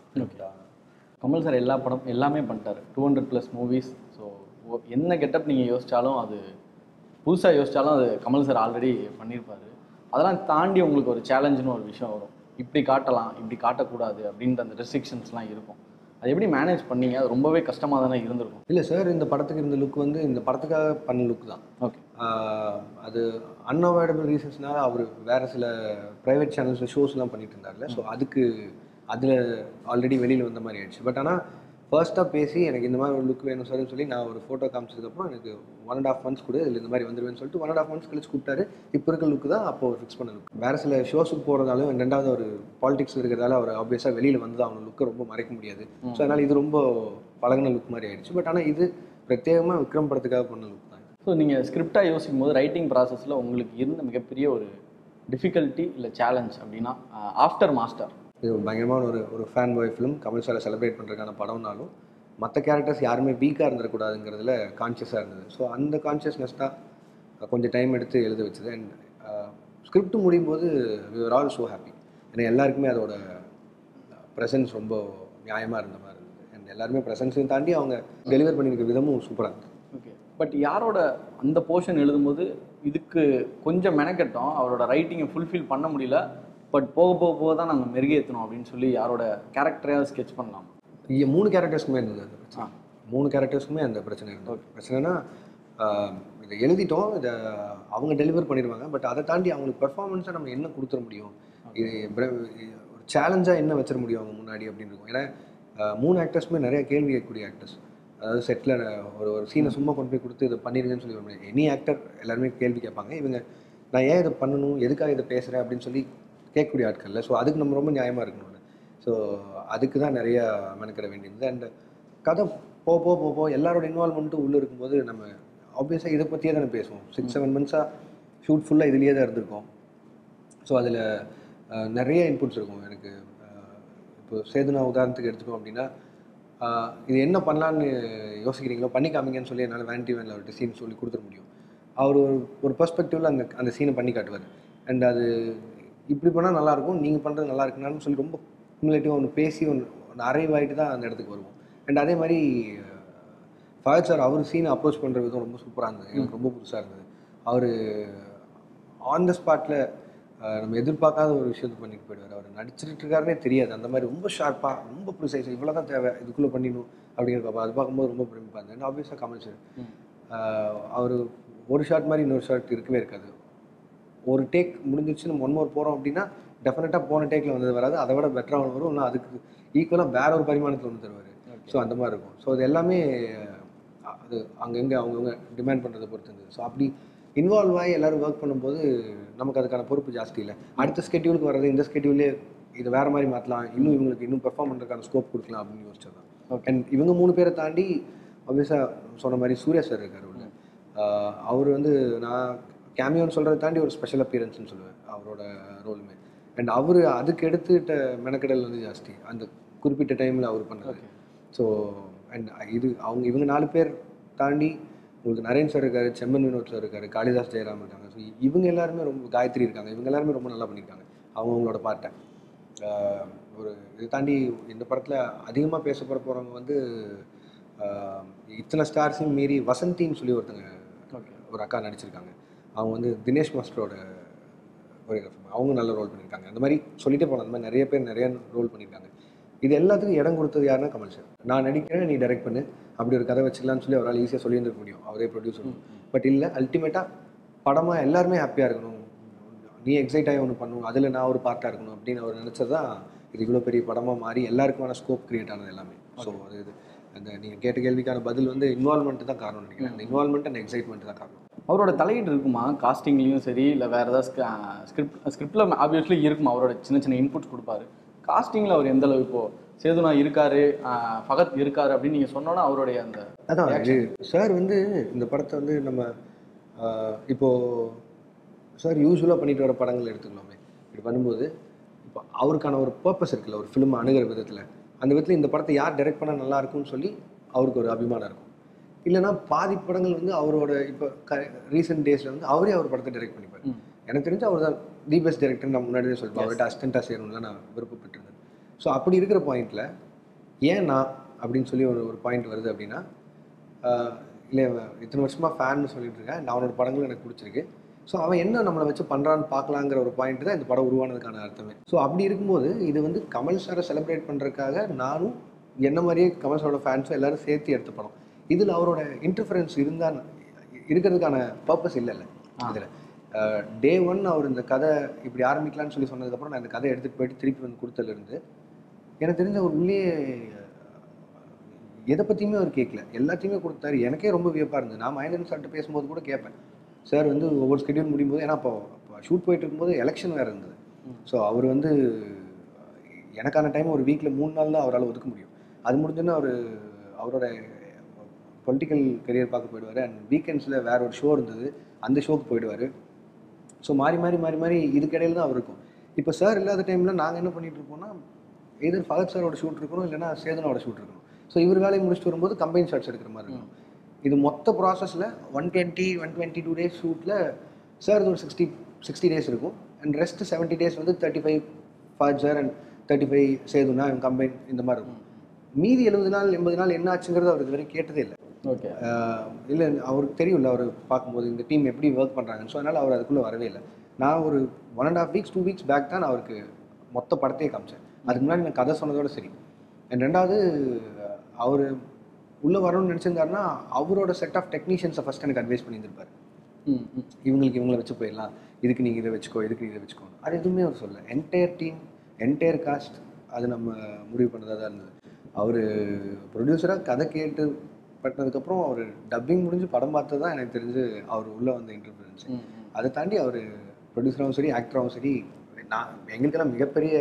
கமல் சார் எல்லா படம் எல்லாமே பண்ணிட்டாரு two hundred plus movies so என்ன கெட்டப் நீங்கள் யோசிச்சாலும் அது புதுசாக யோசிச்சாலும் அது கமல் சார் ஆல்ரெடி பண்ணியிருப்பாரு அதெல்லாம் தாண்டி உங்களுக்கு ஒரு சேலஞ்சுன்னு ஒரு விஷயம் வரும் இப்படி காட்டலாம் இப்படி காட்டக்கூடாது அப்படின்ற அந்த ரெஸ்ட்ரிக்ஷன்ஸ்லாம் இருக்கும் அது எப்படி மேனேஜ் பண்ணீங்க அது ரொம்பவே கஷ்டமாக தானே இருந்திருக்கும் இல்லை சார் இந்த படத்துக்கு இருந்த லுக் வந்து இந்த படத்துக்காக பண்ண லுக் தான் ஓகே ஆஹ் அது அன்அவாய்டபிள் ரீசன்ஸ்னால அவர் வேறு சில ப்ரைவேட் சேனல்ஸில் ஷோஸ்லாம் பண்ணிட்டு இருந்தார்ல ஸோ அதுக்கு அதில் ஆல்ரெடி வெளியில் வந்த மாதிரி ஆயிடுச்சு பட் ஆனால் ஃபர்ஸ்ட்டாக பேசி எனக்கு இந்த மாதிரி ஒரு லுக் வேணும் சார்னு சொல்லி நான் ஒரு ஃபோட்டோ காமிச்சதுக்கப்புறம் எனக்கு ஒன் அண்ட் ஆஃப் மந்த்ஸ் கூட இதில் இந்த மாதிரி வந்துருவேன்னு சொல்லிட்டு ஒன் அண்ட் ஆஃப் மந்த்ஸ் கழிச்சு கூப்பிட்டாரு இப்போ இருக்க லுக்கு தான் அப்போ ஃபிக்ஸ் பண்ண லுக் வேறு சில ஷோஸுக்கு போகிறதாலும் ரெண்டாவது ஒரு பாலிடிக்ஸ் இருக்கிறதால அவர் ஆப்வியஸாக வெளியில் வந்து அவனோட லுக்கை ரொம்ப மறைக்க முடியாது ஸோ அதனால் இது ரொம்ப பழகின லுக் மாதிரி ஆயிடுச்சு பட் ஆனால் இது பிரத்யேகமாக விக்ரம் படத்துக்காக பண்ண லுக் தான் ஸோ நீங்கள் ஸ்கிரிப்டாக யோசிக்கும் போது ரைட்டிங் ப்ராசஸில் உங்களுக்கு இருந்த மிகப்பெரிய ஒரு டிஃபிகல்ட்டி இல்லை சேலஞ்ச் அப்படின்னா ஆஃப்டர் மாஸ்டர் இது ஒரு பயங்கரமான ஒரு ஒரு ஃபேன் பாய் ஃபிலிம் கமல் சாரை செலிப்ரேட் பண்ணுறதுக்கான படம்னாலும் மற்ற கேரக்டர்ஸ் யாருமே வீக்காக இருந்துடக்கூடாதுங்கிறதுல கான்ஷியஸாக இருந்தது ஸோ அந்த கான்ஷியஸ்னஸ் தான் கொஞ்சம் டைம் எடுத்து எழுத வச்சது அண்ட் ஸ்கிரிப்ட் முடியும் போது விவர் ஆல் ஸோ ஹாப்பி ஏன்னா எல்லாருக்குமே அதோட ப்ரெசன்ஸ் ரொம்ப நியாயமாக இருந்த மாதிரி இருந்தது அண்ட் எல்லாருமே ப்ரெசன்ஸையும் தாண்டி அவங்க டெலிவர் பண்ணியிருக்க விதமும் சூப்பராக இருந்தது ஓகே பட் யாரோட அந்த போர்ஷன் எழுதும்போது இதுக்கு கொஞ்சம் மெனக்கெட்டோம் அவரோட ரைட்டிங்கை ஃபுல்ஃபில் பண்ண முடியல பட் போக போக போக தான் நாங்கள் மெருகேற்றணும் அப்படின்னு சொல்லி யாரோட கேரக்டரையாவது ஸ்கெச் பண்ணலாம் இங்க மூணு கேரக்டர்ஸ்க்குமே இருந்தது அந்த பிரச்சனை ஆ. மூணு கேரக்டர்ஸ்க்குமே அந்த பிரச்சனை இருந்தது பிரச்சனைனா ஆஹ், இதை எழுதிட்டோம் இதை அவங்க டெலிவர் பண்ணிடுவாங்க பட் அதை தாண்டி அவங்களுக்கு பெர்ஃபார்மன்ஸை நம்ம என்ன கொடுத்துட முடியும் இது பிர- ஒரு சேலஞ்சாக என்ன வச்சிட முடியும் அவங்க முன்னாடி அப்படின்னு இருக்கும் ஏன்னா ஆஹ், மூணு ஆக்டர்ஸுமே நிறைய கேள்வி கேட்கக்கூடிய ஆக்டர்ஸ் அதாவது செட்டில் ஒரு ஒரு சீனை சும்மா கொண்டு போய் கொடுத்து இதை பண்ணிருங்கன்னு சொல்லி எனி ஆக்டர் எல்லாருமே கேள்வி கேட்பாங்க இவங்க நான் ஏன் இதை பண்ணணும் எதுக்காக இதை பேசுகிறேன் அப்படின்னு சொல்லி கேட்கக்கூடிய ஆட்கள்ல ஸோ அதுக்கு நம்ம ரொம்ப நியாயமாக இருக்கணும்ல ஸோ அதுக்கு தான் நிறைய மெனக்கிட வேண்டியது அண்ட் கதை போ போ போ போ எல்லாரோட இன்வால்மெண்ட்டும் உள்ளே இருக்கும்போது நம்ம ஆப்வியஸாக இதை பற்றியே தானே பேசுவோம் சிக்ஸ் செவன் மந்த்ஸாக ஷூட் ஃபுல்லாக இதுலேயே தான் இருந்திருக்கோம் ஸோ அதில் நிறைய இன்புட்ஸ் இருக்கும் எனக்கு அஹ், இப்போ சேதுனா உதாரணத்துக்கு எடுத்துட்டோம் அப்படின்னா அஹ், இது என்ன பண்ணலான்னு யோசிக்கிறீங்களோ பண்ணி காமிங்கன்னு சொல்லி என்னால் வேன்டி வேனில் ஒரு சீன் சொல்லி கொடுத்துட முடியும் அவர் ஒரு ஒரு பெர்ஸ்பெக்டிவில் அந்த அந்த சீனை பண்ணி காட்டுவார் அண்ட் அது இப்படி பண்ணால் நல்லாயிருக்கும் நீங்கள் பண்ணுறது நல்லா இருக்குனான்னு சொல்லி ரொம்ப குமுலேட்டிவாக ஒன்று பேசி ஒன்று ஒன்று அரைவாயிட்டு தான் அந்த இடத்துக்கு வருவோம் அண்ட் அதே மாதிரி ஃபயர் சார் அவர் சீனை அப்ரோச் பண்ணுற விதம் ரொம்ப சூப்பராக இருந்தது எனக்கு ரொம்ப புதுசாக இருந்தது அவர் ஆன் த ஸ்பாட்டில் நம்ம எதிர்பார்க்காத ஒரு விஷயத்தை பண்ணிட்டு போயிடுவார் அவர் நடிச்சிட்டு இருக்காருனே தெரியாது அந்த மாதிரி ரொம்ப ஷார்ப்பாக ரொம்ப ப்ரிசைஸ் இவ்வளோ தான் தேவை இதுக்குள்ளே பண்ணிடணும் அப்படிங்கிற பார்ப்பா அது பார்க்கும்போது ரொம்ப பிரமிப்பாக இருந்தது ஆப்வியஸாக கமல் சார் அவர் ஒரு ஷாட் மாதிரி இன்னொரு ஷாட் இருக்கவே இருக்காது ஒரு டேக் முடிஞ்சிருச்சு நம்ம ஒன் மோர் போகிறோம் அப்படின்னா டெஃபினட்டாக போன டேக்கில் வந்தது வராது அதை விட பெட்டராக வரும் இல்லை அதுக்கு ஈக்குவலாக வேற ஒரு பரிமாணத்தில் ஒன்று தருவார் ஸோ அந்த மாதிரி இருக்கும் ஸோ அது எல்லாமே அஹ், அது அங்கங்கே அவங்கவுங்க டிமாண்ட் பண்ணுறதை பொறுத்து இருந்தது ஸோ அப்படி இன்வால்வ் ஆகி எல்லாரும் ஒர்க் பண்ணும்போது நமக்கு அதுக்கான பொறுப்பு ஜாஸ்தி இல்லை அடுத்த ஸ்கெட்யூலுக்கு வர்றது இந்த ஸ்கெட்யூலே இதை வேற மாதிரி மாற்றலாம் இன்னும் இவங்களுக்கு இன்னும் பெர்ஃபார்ம் பண்ணுறதுக்கான ஸ்கோப் கொடுக்கலாம் அப்படின்னு யோசிச்சது தான் அண்ட் இவங்க மூணு பேரை தாண்டி ஆப்வியஸாக சொன்ன மாதிரி சூர்யா சார் இருக்கார் உள்ள ஆஹ் அவர் வந்து நான் கேமியோன்னு சொல்கிறத தாண்டி ஒரு ஸ்பெஷல் அப்பியரன்ஸ்னு சொல்லுவேன் அவரோட ரோலுமே அண்ட் அவர் அதுக்கு எடுத்துக்கிட்ட மெனக்கடல் வந்து ஜாஸ்தி அந்த குறிப்பிட்ட டைமில் அவர் பண்ணது ஸோ அண்ட் இது அவங்க இவங்க நாலு பேர் தாண்டி உங்களுக்கு நரேன் சார் இருக்காரு செம்மன் வினோத் சார் இருக்காரு காளிதாஸ் ஜெயராம் இருக்காங்க ஸோ இவங்க எல்லாருமே ரொம்ப காயத்ரி இருக்காங்க இவங்க எல்லாருமே ரொம்ப நல்லா பண்ணியிருக்காங்க அவங்க அவங்களோட பாட்டை ஆஹ் ஒரு இதை தாண்டி இந்த படத்தில் அதிகமாக பேச போகிற போகிறவங்க வந்து ஆஹ் இத்தனை ஸ்டார்ஸையும் மீறி வசந்தின்னு சொல்லி ஒருத்தங்க ஒரு அக்கா நடிச்சிருக்காங்க அவங்க வந்து தினேஷ் மாஸ்டரோட கொரியோகிராஃபர் அவங்க நல்ல ரோல் பண்ணியிருக்காங்க அந்த மாதிரி சொல்லிட்டே போகலாம் அந்த மாதிரி நிறைய பேர் நிறைய ரோல் பண்ணியிருக்காங்க இது எல்லாத்துக்கும் இடம் கொடுத்தது யாருன்னா கமல் சார் நான் நடிக்கிறேன் நீ டைரக்ட் பண்ணு அப்படி ஒரு கதை வச்சுக்கலாம்னு சொல்லி அவரால் ஈஸியாக சொல்லியிருந்திருக்க முடியும் அவரே ப்ரொடியூசர் பட் இல்லை அல்டிமேட்டாக படமாக எல்லாருமே ஹாப்பியாக இருக்கணும் நீ எக்ஸைட் ஆகி ஒன்று பண்ணணும் அதில் நான் ஒரு பார்ட்டாக இருக்கணும் அப்படின்னு அவர் நினச்சது தான் இது இவ்வளோ பெரிய படமாக மாறி எல்லாருக்குமான ஸ்கோப் கிரியேட் ஆனது எல்லாமே ஸோ அது இது அந்த நீங்கள் கேட்ட கேள்விக்கான பதில் வந்து இன்வால்மெண்ட் தான் காரணம் நினைக்கிறேன் அந்த இன்வால்மெண்ட் அண்ட் எக்ஸைட்மெண்ட் தான் காரணம் அவரோட தலையீடு இருக்குமா காஸ்டிங்லேயும் சரி இல்லை வேறு ஏதாவது ஸ்கிரிப்ட் ஸ்கிரிப்டில் ஆப்வியஸ்லி இருக்கும் அவரோட சின்ன சின்ன இன்புட்ஸ் கொடுப்பாரு காஸ்டிங்கில் அவர் எந்த அளவு இப்போ சேதுனா இருக்காரு ஆஹ் ஃபகத் இருக்காரு அப்படின்னு நீங்கள் சொன்னோன்னா அவருடைய அந்த அதான் இது சார் வந்து இந்த படத்தை வந்து நம்ம ஆஹ், இப்போ சார் யூஸ்வலாக பண்ணிட்டு வர படங்கள் எடுத்துக்கலாமே இப்படி பண்ணும்போது இப்போ அவருக்கான ஒரு பர்பஸ் இருக்குல்ல ஒரு ஃபிலிம் அணுகிற விதத்தில் அந்த விதத்தில் இந்த படத்தை யார் டைரக்ட் பண்ணால் நல்லா இருக்கும்னு சொல்லி அவருக்கு ஒரு அபிமானம் இருக்கும் இல்லைன்னா பாதி படங்கள் வந்து அவரோட இப்போ க ரீசெண்ட் டேஸில் வந்து அவரே அவர் படத்தை டைரக்ட் பண்ணிப்பார் எனக்கு தெரிஞ்சு அவர் தான் தி பெஸ்ட் டேரக்டர் நான் முன்னாடியே சொல்லிப்பேன் அவர்கிட்ட அசிஸ்டண்ட்டாக சேரணும்ல நான் விருப்பப்பட்டிருந்தேன் ஸோ அப்படி இருக்கிற பாயிண்ட்டில் ஏன் நான் அப்படின்னு சொல்லி ஒரு ஒரு பாயிண்ட் வருது அப்படின்னா ஆஹ் இல்லை இவன் இத்தனை வருஷமாக ஃபேன்னு சொல்லிட்டு இருக்கேன் நான் அவனோட படங்கள் எனக்கு பிடிச்சிருக்கு ஸோ அவன் என்ன நம்மளை வச்சு பண்ணுறான்னு பார்க்கலாங்கிற ஒரு பாயிண்ட் தான் இந்த படம் உருவானதுக்கான அர்த்தமே ஸோ அப்படி இருக்கும்போது இது வந்து கமல் சாரை செலிப்ரேட் பண்ணுறதுக்காக நானும் என்ன மாதிரியே கமல் சாரோட ஃபேன்ஸும் எல்லாரும் சேர்த்து எடுத்த படம் இதில் அவரோட இன்டர்ஃபரன்ஸ் இருந்தால் இருக்கிறதுக்கான பர்பஸ் இல்லைல்ல இதில் டே ஒன் அவர் இந்த கதை இப்படி ஆரம்பிக்கலாம்னு சொல்லி சொன்னதுக்கப்புறம் நான் இந்த கதை எடுத்துகிட்டு போயிட்டு திருப்பி வந்து கொடுத்ததுலேருந்து எனக்கு தெரிஞ்ச ஒரு உள்ளே எதை பற்றியுமே அவர் கேட்கல எல்லாத்தையுமே கொடுத்தாரு எனக்கே ரொம்ப வியப்பாக இருந்தது நான் மகேந்திரன் சார்கிட்ட பேசும்போது கூட கேட்பேன் சார் வந்து ஒவ்வொரு ஸ்கெடியூல் முடியும் போது ஏன்னா இப்போ ஷூட் போயிட்டு இருக்கும்போது எலெக்ஷன் வேறு இருந்தது ஸோ அவர் வந்து எனக்கான டைம் ஒரு வீக்கில் மூணு நாள் தான் அவரால் ஒதுக்க முடியும் அது முடிஞ்சோன்னா அவர் அவரோட பொலிட்டிக்கல் கரியர் பார்க்க போயிடுவார் அண்ட் வீக்கெண்ட்ஸில் வேற ஒரு ஷோ இருந்தது அந்த ஷோக்கு போயிடுவார் ஸோ மாறி மாறி மாறி மாறி இதுக்கிடையில தான் அவர் இருக்கும் இப்போ சார் இல்லாத டைமில் நாங்கள் என்ன பண்ணிட்டு இருப்போம்னா எதிர் ஃபகத் சாரோட ஷூட் இருக்கணும் இல்லைன்னா சேதனோட ஷூட் இருக்கணும் ஸோ இவர் வேலையை முடிச்சுட்டு வரும்போது கம்பைன் ஷாட்ஸ் எடுக்கிற மாதிரி இருக்கும் இது மொத்த ப்ராசஸில் one twenty one twenty two days ஷூட்டில் சார் ஒரு சிக்ஸ்டி சிக்ஸ்டி டேஸ் இருக்கும் அண்ட் ரெஸ்ட் செவன்ட்டி டேஸ் வந்து thirty five Fahadh sir and thirty five சேதுனா கம்பைன் இந்த மாதிரி இருக்கும் மீதி எழுபது நாள் எண்பது நாள் என்ன ஆச்சுங்கிறது அவர் இதுவரை கேட்டதே இல்லை ஓகே இல்லை அவருக்கு தெரியும்ல அவர் பார்க்கும்போது இந்த டீம் எப்படி ஒர்க் பண்ணுறாங்கன்னு ஸோ அதனால் அவர் அதுக்குள்ளே வரவே இல்லை நான் ஒரு one and half weeks two weeks back தான் நான் அவருக்கு மொத்த படத்தையே காமிச்சேன் அதுக்கு முன்னாடி நான் கதை சொன்னதோட சரி அண்ட் ரெண்டாவது அவர் உள்ளே வரணும்னு நினச்சிருந்தாருன்னா அவரோட செட் ஆஃப் டெக்னீஷியன்ஸை ஃபஸ்ட் எனக்கு அட்வைஸ் பண்ணியிருந்திருப்பார் ம் ம் இவங்களுக்கு இவங்கள வச்சு போயிடலாம் இதுக்கு நீங்கள் இதை வச்சுக்கோ இதுக்கு நீ இதை வச்சுக்கோ அது எதுவுமே அவர் சொல்லல என்டையர் டீம் என்டையர் காஸ்ட் அது நம்ம முடிவு பண்ணதாக தான் இருந்தது அவர் ப்ரொடியூசராக கதை கேட்டு பட்டதுக்கப்புறம் அவர் டப்பிங் முடிஞ்சு படம் பார்த்தது தான் எனக்கு தெரிஞ்சு அவர் உள்ளே வந்த இன்டர்ஃபரன்ஸ் ம் ம் அதை தாண்டி அவர் ப்ரொடியூசராகவும் சரி ஆக்டராகவும் சரி நான் எங்களுக்கெல்லாம் மிகப்பெரிய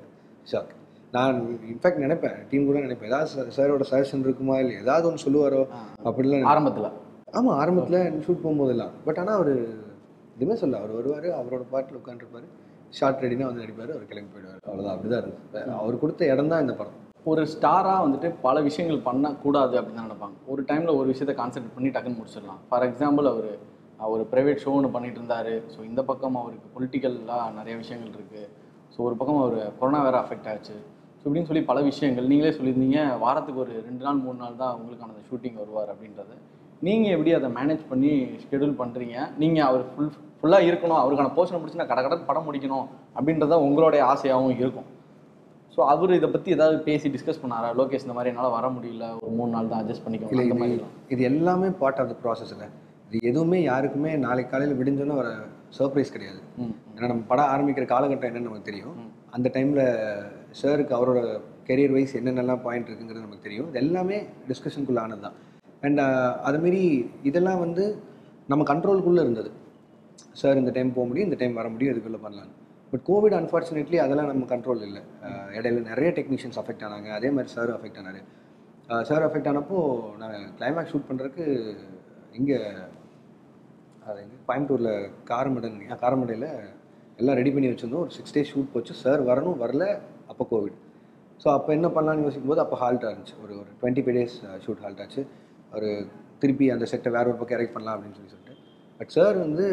ஷாக் நான் இன்ஃபேக்ட் நினைப்பேன் டீம் கூட நினைப்பேன் ஏதாவது சாரோட சஜஷன் இருக்குமா இல்லை ஏதாவது ஒன்று சொல்லுவாரோ அப்படிலாம் ஆரம்பத்தில் ஆமாம் ஆரம்பத்தில் ஷூட் போகும்போதெல்லாம் பட் ஆனால் அவர் எதுவுமே சொல்ல அவர் வருவார் அவரோட பாட்டில் உட்காந்துருப்பாரு ஷார்ட் ரெடினா வந்து நடிப்பார் அவர் கிளம்பி போயிடுவார் அவ்வளோதான் அப்படிதான் இருந்தது அவர் கொடுத்த இடம் தான் இந்த படம் ஒரு ஸ்டாராக வந்துட்டு பல விஷயங்கள் பண்ணக்கூடாது அப்படின்னு தான் நினைப்பாங்க ஒரு டைமில் ஒரு விஷயத்தை கான்சென்ட்ரேட் பண்ணி டக்குன்னு முடிச்சிடலாம் ஃபார் எக்ஸாம்பிள் அவர் ஒரு ப்ரைவேட் ஷோ ஒன்று பண்ணிட்டு இருந்தார் ஸோ இந்த பக்கம் அவருக்கு பொலிட்டிக்கலாக நிறைய விஷயங்கள் இருக்குது ஸோ ஒரு பக்கம் அவர் கொரோனா வேறு அஃபெக்ட் ஆச்சு ஸோ இப்படின்னு சொல்லி பல விஷயங்கள் நீங்களே சொல்லியிருந்தீங்க வாரத்துக்கு ஒரு ரெண்டு நாள் மூணு நாள் தான் உங்களுக்கான அந்த ஷூட்டிங் வருவார் அப்படின்றது நீங்கள் எப்படி அதை மேனேஜ் பண்ணி ஷெடியூல் பண்ணுறீங்க நீங்கள் அவர் ஃபுல் ஃபுல்லாக இருக்கணும் அவருக்கான போர்ஷனை பிடிச்சி நான் கடை கடன் படம் முடிக்கணும் அப்படின்றத உங்களுடைய ஆசையாகவும் இருக்கும் ஸோ அவர் இதை பற்றி ஏதாவது பேசி டிஸ்கஸ் பண்ணாரா லோகேஷ் இந்த மாதிரி என்னால் வர முடியல ஒரு மூணு நாள் தான் அட்ஜஸ்ட் பண்ணிக்கணும் இல்லை அந்த இது மாதிரிலாம் இது எல்லாமே பார்ட் ஆஃப் த ப்ராசஸில் இது எதுவுமே யாருக்குமே நாளைக்கு காலையில் விடிஞ்சோன்னு வர சர்ப்ரைஸ் கிடையாது ம் ஏன்னா நம்ம படம் ஆரம்பிக்கிற காலகட்டம் என்னன்னு நமக்கு தெரியும் அந்த டைமில் சாருக்கு அவரோட கெரியர் வைஸ் என்னென்னலாம் பாயிண்ட் இருக்குங்கிறது நமக்கு தெரியும் இது எல்லாமே டிஸ்கஷனுக்குள்ள ஆனது தான் அண்ட் அதுமாரி இதெல்லாம் வந்து நம்ம கண்ட்ரோலுக்குள்ளே இருந்தது சார் இந்த டைம் போக முடியும் இந்த டைம் வர முடியும் இதுக்குள்ளே பண்ணலாம் பட் கோவிட் அன்ஃபார்ச்சுனேட்லி அதெல்லாம் நம்ம கண்ட்ரோல் இல்லை அஹ் இடையில நிறைய டெக்னீஷியன்ஸ் அஃபெக்ட் ஆனாங்க அதே மாதிரி சார் அஃபெக்ட் ஆனார் சார் அஃபெக்ட் ஆனப்போ நான் கிளைமேக்ஸ் ஷூட் பண்ணுறதுக்கு இங்கே அது எங்க கோயம்புத்தூரில் காரமடன் காரமடையில் எல்லாம் ரெடி பண்ணி வச்சுருந்தோம் ஒரு சிக்ஸ் டேஸ் ஷூட் போச்சு சார் வரணும் வரல அப்போ கோவிட் ஸோ அப்போ என்ன பண்ணலாம்னு யோசிக்கும் போது அப்போ ஹால்ட் இருந்துச்சு ஒரு ஒரு twenty five days shoot halt ஆச்சு ஒரு திருப்பி அந்த செட்டை வேற ஒரு பக்கம் எரெக்ட் பண்ணலாம் அப்படின்னு சொல்லி சொல்லிட்டு பட் சார் வந்து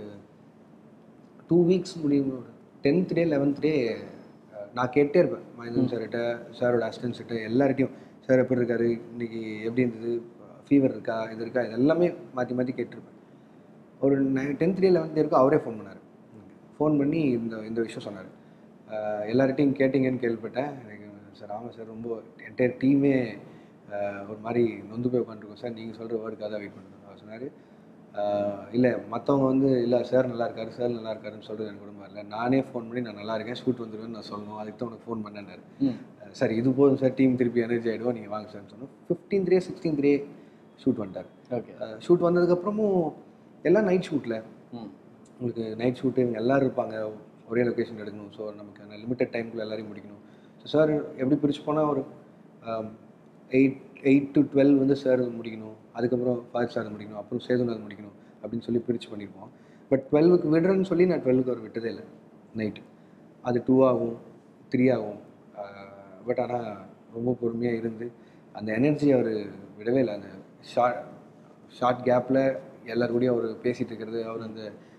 டூ வீக்ஸ் முடியும் ஒரு டென்த் டே லெவன்த் டே நான் கேட்டே இருப்பேன் மகேந்திரன் சார்கிட்ட சாரோட அசிஸ்டன்ஸ் கிட்ட எல்லார்கிட்டையும் சார் எப்படி இருக்காரு இன்னைக்கு எப்படி இருந்தது ஃபீவர் இருக்கா இது இருக்கா இது எல்லாமே மாற்றி மாற்றி கேட்டிருப்பேன் ஒரு டென்த் டே லெவன்த் டே அவரே ஃபோன் பண்ணார் ஃபோன் பண்ணி இந்த இந்த விஷயம் சொன்னார் எல்லார்கிட்டையும் கேட்டிங்கன்னு கேள்விப்பட்டேன் எனக்கு சார் ஆமாம் சார் ரொம்ப என்டையர் டீமே ஒரு மாதிரி நொந்து போய் உட்காந்துருக்கோம் சார் நீங்கள் சொல்கிற வேர்டுக்காக தான் வெயிட் பண்ணுறோம் அவர் சொன்னார் இல்லை மற்றவங்க வந்து இல்லை சார் நல்லா இருக்காரு சார் நல்லா இருக்காருன்னு சொல்கிறது எனக்கு கூட வரல நானே ஃபோன் பண்ணி நான் நல்லா இருக்கேன் ஷூட் வந்துடுவேன்னு நான் சொல்லணும் அதுக்கு தான் உனக்கு ஃபோன் பண்ணேன்னாரு ம் சார் இது போதும் சார் டீம் திருப்பி எனர்ஜி ஆகிடுவோம் நீங்கள் வாங்க சார்னு சொன்னோம் fifteenth day sixteenth day shoot வந்துட்டார் ஓகே ஷூட் வந்ததுக்கப்புறமும் எல்லாம் நைட் ஷூட்டில் ம் உங்களுக்கு நைட் ஷூட்டு இவங்க எல்லோரும் இருப்பாங்க ஒரே லொக்கேஷன் எடுக்கணும் ஸோ நமக்கு அந்த லிமிட்டட் டைம்குள்ளே எல்லாரையும் முடிக்கணும் ஸோ சார் எப்படி பிரிச்சு போனால் ஒரு எயிட் எயிட் டு டுவெல் வந்து சார் முடிக்கணும் அதுக்கப்புறம் ஃபாஸ்ட் சார் முடிக்கணும் அப்புறம் சேதுநாத் முடிக்கணும் அப்படின்னு சொல்லி பிரித்து பண்ணியிருப்போம் பட் டுவெல்வுக்கு விடுறேன்னு சொல்லி நான் டுவெல்வுக்கு அவர் விட்டதே இல்லை நைட்டு அது டூ ஆகும் த்ரீ ஆகும் பட் ஆனால் ரொம்ப பொறுமையாக இருந்து அந்த எனர்ஜி அவர் விடவே இல்லை அந்த ஷார்ட் ஷார்ட் கேப்பில் எல்லார் கூடயும் அவர் பேசிகிட்டு இருக்கிறது அவர் அந்த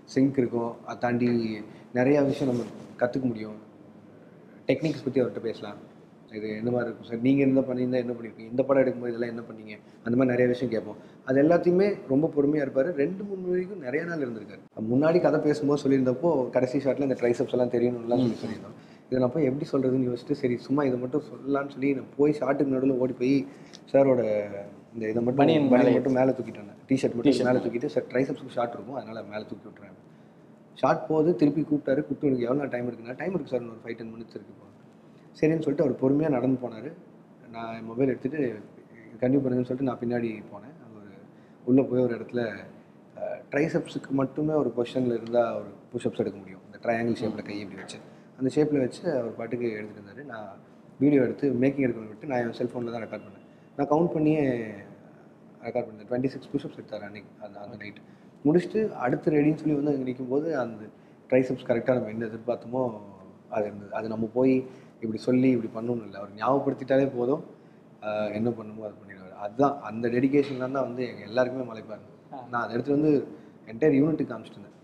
சிங்க் இருக்கும் அதை தாண்டி நிறையா விஷயம் நம்ம கற்றுக்க முடியும் டெக்னிக்ஸ் பற்றி அவர்கிட்ட பேசலாம் இது என்ன மாதிரி இருக்கும் சார் நீங்கள் என்ன பண்ணியிருந்தா என்ன பண்ணியிருக்கீங்க இந்த படம் எடுக்கும்போது இதெல்லாம் என்ன பண்ணீங்க அந்த மாதிரி நிறைய விஷயம் கேட்போம் அது எல்லாத்தையுமே ரொம்ப பொறுமையாக இருப்பார் ரெண்டு மூணு வரைக்கும் நிறைய நாள் இருந்திருக்காரு முன்னாடி கதை பேசும்போது சொல்லியிருந்தப்போ கடைசி ஷாட்டில் இந்த ட்ரைசப்ஸ் எல்லாம் தெரியணும்லாம் சொல்லி சொல்லியிருந்தோம் இதை நான் போய் எப்படி சொல்கிறதுன்னு யோசிச்சுட்டு சரி சும்மா இதை மட்டும் சொல்லலாம்னு சொல்லி நான் போய் ஷாட்டுக்கு நடுவில் ஓடி போய் சாரோட இந்த இதை மட்டும் பனியன் பனியன் மேலே மட்டும் மேலே தூக்கிட்டு வந்தேன் டிஷர்ட் மட்டும் மேலே தூக்கிட்டு சார் ட்ரைசப்ஸ்க்கு ஷார்ட் இருக்கும் அதனால் மேலே தூக்கி விட்டுறேன் ஷார்ட் போகுது திருப்பி கூப்பிட்டாரு கூப்பிட்டு எனக்கு எவ்வளோ டைம் இருக்குன்னா டைம் இருக்குது சார் ஒரு ஃபைவ் டென் மினிட்ஸ் இருக்கு போனேன் சரின்னு சொல்லிட்டு அவர் பொறுமையாக நடந்து போனார் நான் என் மொபைல் எடுத்துகிட்டு கண்டிப்பாக பண்ணுங்கன்னு சொல்லிட்டு நான் பின்னாடி போனேன் அங்கே ஒரு உள்ளே போய் ஒரு இடத்துல ட்ரைசப்ஸுக்கு மட்டுமே ஒரு பொசிஷனில் இருந்தால் ஒரு புஷ்அப்ஸ் எடுக்க முடியும் இந்த ட்ரையாங்கிள் ஷேப்பில் கை இப்படி வச்சு அந்த ஷேப்பில் வச்சு அவர் பாட்டுக்கு எடுத்துகிட்டு இருந்தார் நான் வீடியோ எடுத்து மேக்கிங் எடுக்கணும் விட்டு நான் என் செல்ஃபோனில் தான் ரெக்கார்ட் பண்ணேன் நான் கவுண்ட் பண்ணியே ரெக்கார்ட் பண்ணேன் டுவெண்ட்டி சிக்ஸ் புஷ்அப்ஸ் எடுத்தார் அன்னைக்கு அந்த அந்த நைட் முடிச்சுட்டு அடுத்து ரெடின்னு சொல்லி வந்து அங்கே நிற்கும்போது அந்த ட்ரைசப்ஸ் கரெக்டாக நம்ம என்ன எதிர்பார்த்தோமோ அது இருந்தது அது நம்ம போய் இப்படி சொல்லி இப்படி பண்ணணும் இல்லை அவர் ஞாபகப்படுத்திட்டாலே போதும் ஆஹ் என்ன பண்ணுமோ அது பண்ணிடுவார் அதுதான் அந்த டெடிகேஷன்லாம் தான் வந்து எங்கள் எல்லாருக்குமே மலைப்பாரு நான் அதை எடுத்துட்டு வந்து என்டையர் யூனிட்டுக்கு காமிச்சிட்டு இருந்தேன்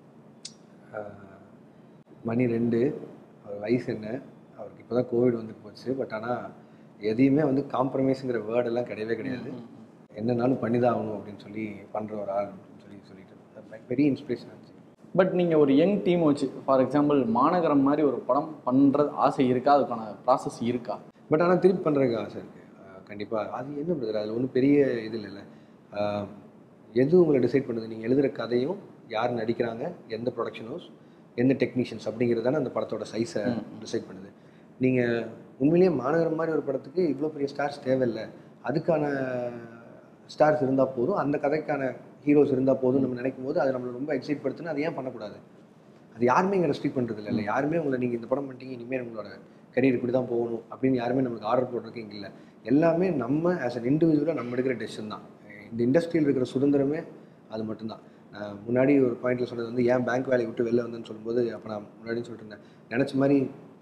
ஆஹ் மணி ரெண்டு அவர் வயசு என்ன அவருக்கு இப்போ தான் கோவிட் வந்து போச்சு பட் ஆனால் எதையுமே வந்து காம்ப்ரமைஸுங்கிற வேர்டெல்லாம் கிடையவே கிடையாது என்னன்னாலும் பண்ணி தான் ஆகணும் அப்படின்னு சொல்லி பண்ணுற ஒரு ஆள் அப்படின்னு சொல்லி சொல்லிட்டு பெரிய இன்ஸ்பிரேஷன் ஆச்சு பட் நீங்கள் ஒரு யங் டீம் வச்சு ஃபார் எக்ஸாம்பிள் மாநகரம் மாதிரி ஒரு படம் பண்ணுறது ஆசை இருக்கா அதுக்கான ப்ராசஸ் இருக்கா பட் ஆனால் திருப்பி பண்ணுறதுக்கு ஆசை இருக்குது கண்டிப்பாக அது என்ன பிரதர் அதில் ஒன்றும் பெரிய இது இல்லைல்ல ஆஹ் எது உங்களை டிசைட் பண்ணுது நீங்கள் எழுதுகிற கதையும் யார் நடிக்கிறாங்க எந்த ப்ரொடக்ஷன் ஹவுஸ் எந்த டெக்னீஷியன்ஸ் அப்படிங்கிறது தானே அந்த படத்தோட சைஸை டிசைட் பண்ணுது நீங்கள் உண்மையிலேயே மாநகரம் மாதிரி ஒரு படத்துக்கு இவ்வளோ பெரிய ஸ்டார்ஸ் தேவையில்லை அதுக்கான ஸ்டார்ஸ் இருந்தால் போதும் அந்த கதைக்கான ஹீரோஸ் இருந்தால் போதும் நம்ம நினைக்கும் போது அது நம்மளை ரொம்ப எக்ஸைட் படுத்துனா அது ஏன் பண்ணக்கூடாது அது யாருமே இங்கே ரெஸ்ட்ரிக்ட் பண்ணுறது இல்லை யாருமே உங்களை நீங்கள் இந்த படம் பண்ணிட்டீங்க இனிமேல் உங்களோட கரியர் இப்படி தான் போகணும் அப்படின்னு யாருமே நமக்கு ஆர்டர் போடுறதுக்கு இங்கே இல்லை எல்லாமே நம்ம ஆஸ் அன் இண்டிவிஜுவலாக நம்ம எடுக்கிற டெசிஷன் தான் இந்த இண்டஸ்ட்ரியில் இருக்கிற சுதந்திரமே அது மட்டும்தான் நான் முன்னாடி ஒரு பாயிண்ட்ல சொன்னது வந்து ஏன் பேங்க் வேலையை விட்டு வெளில வந்தேன்னு சொல்லும்போது அப்போ நான் முன்னாடி சொல்லிட்டு இருந்தேன் நினச்ச மாதிரி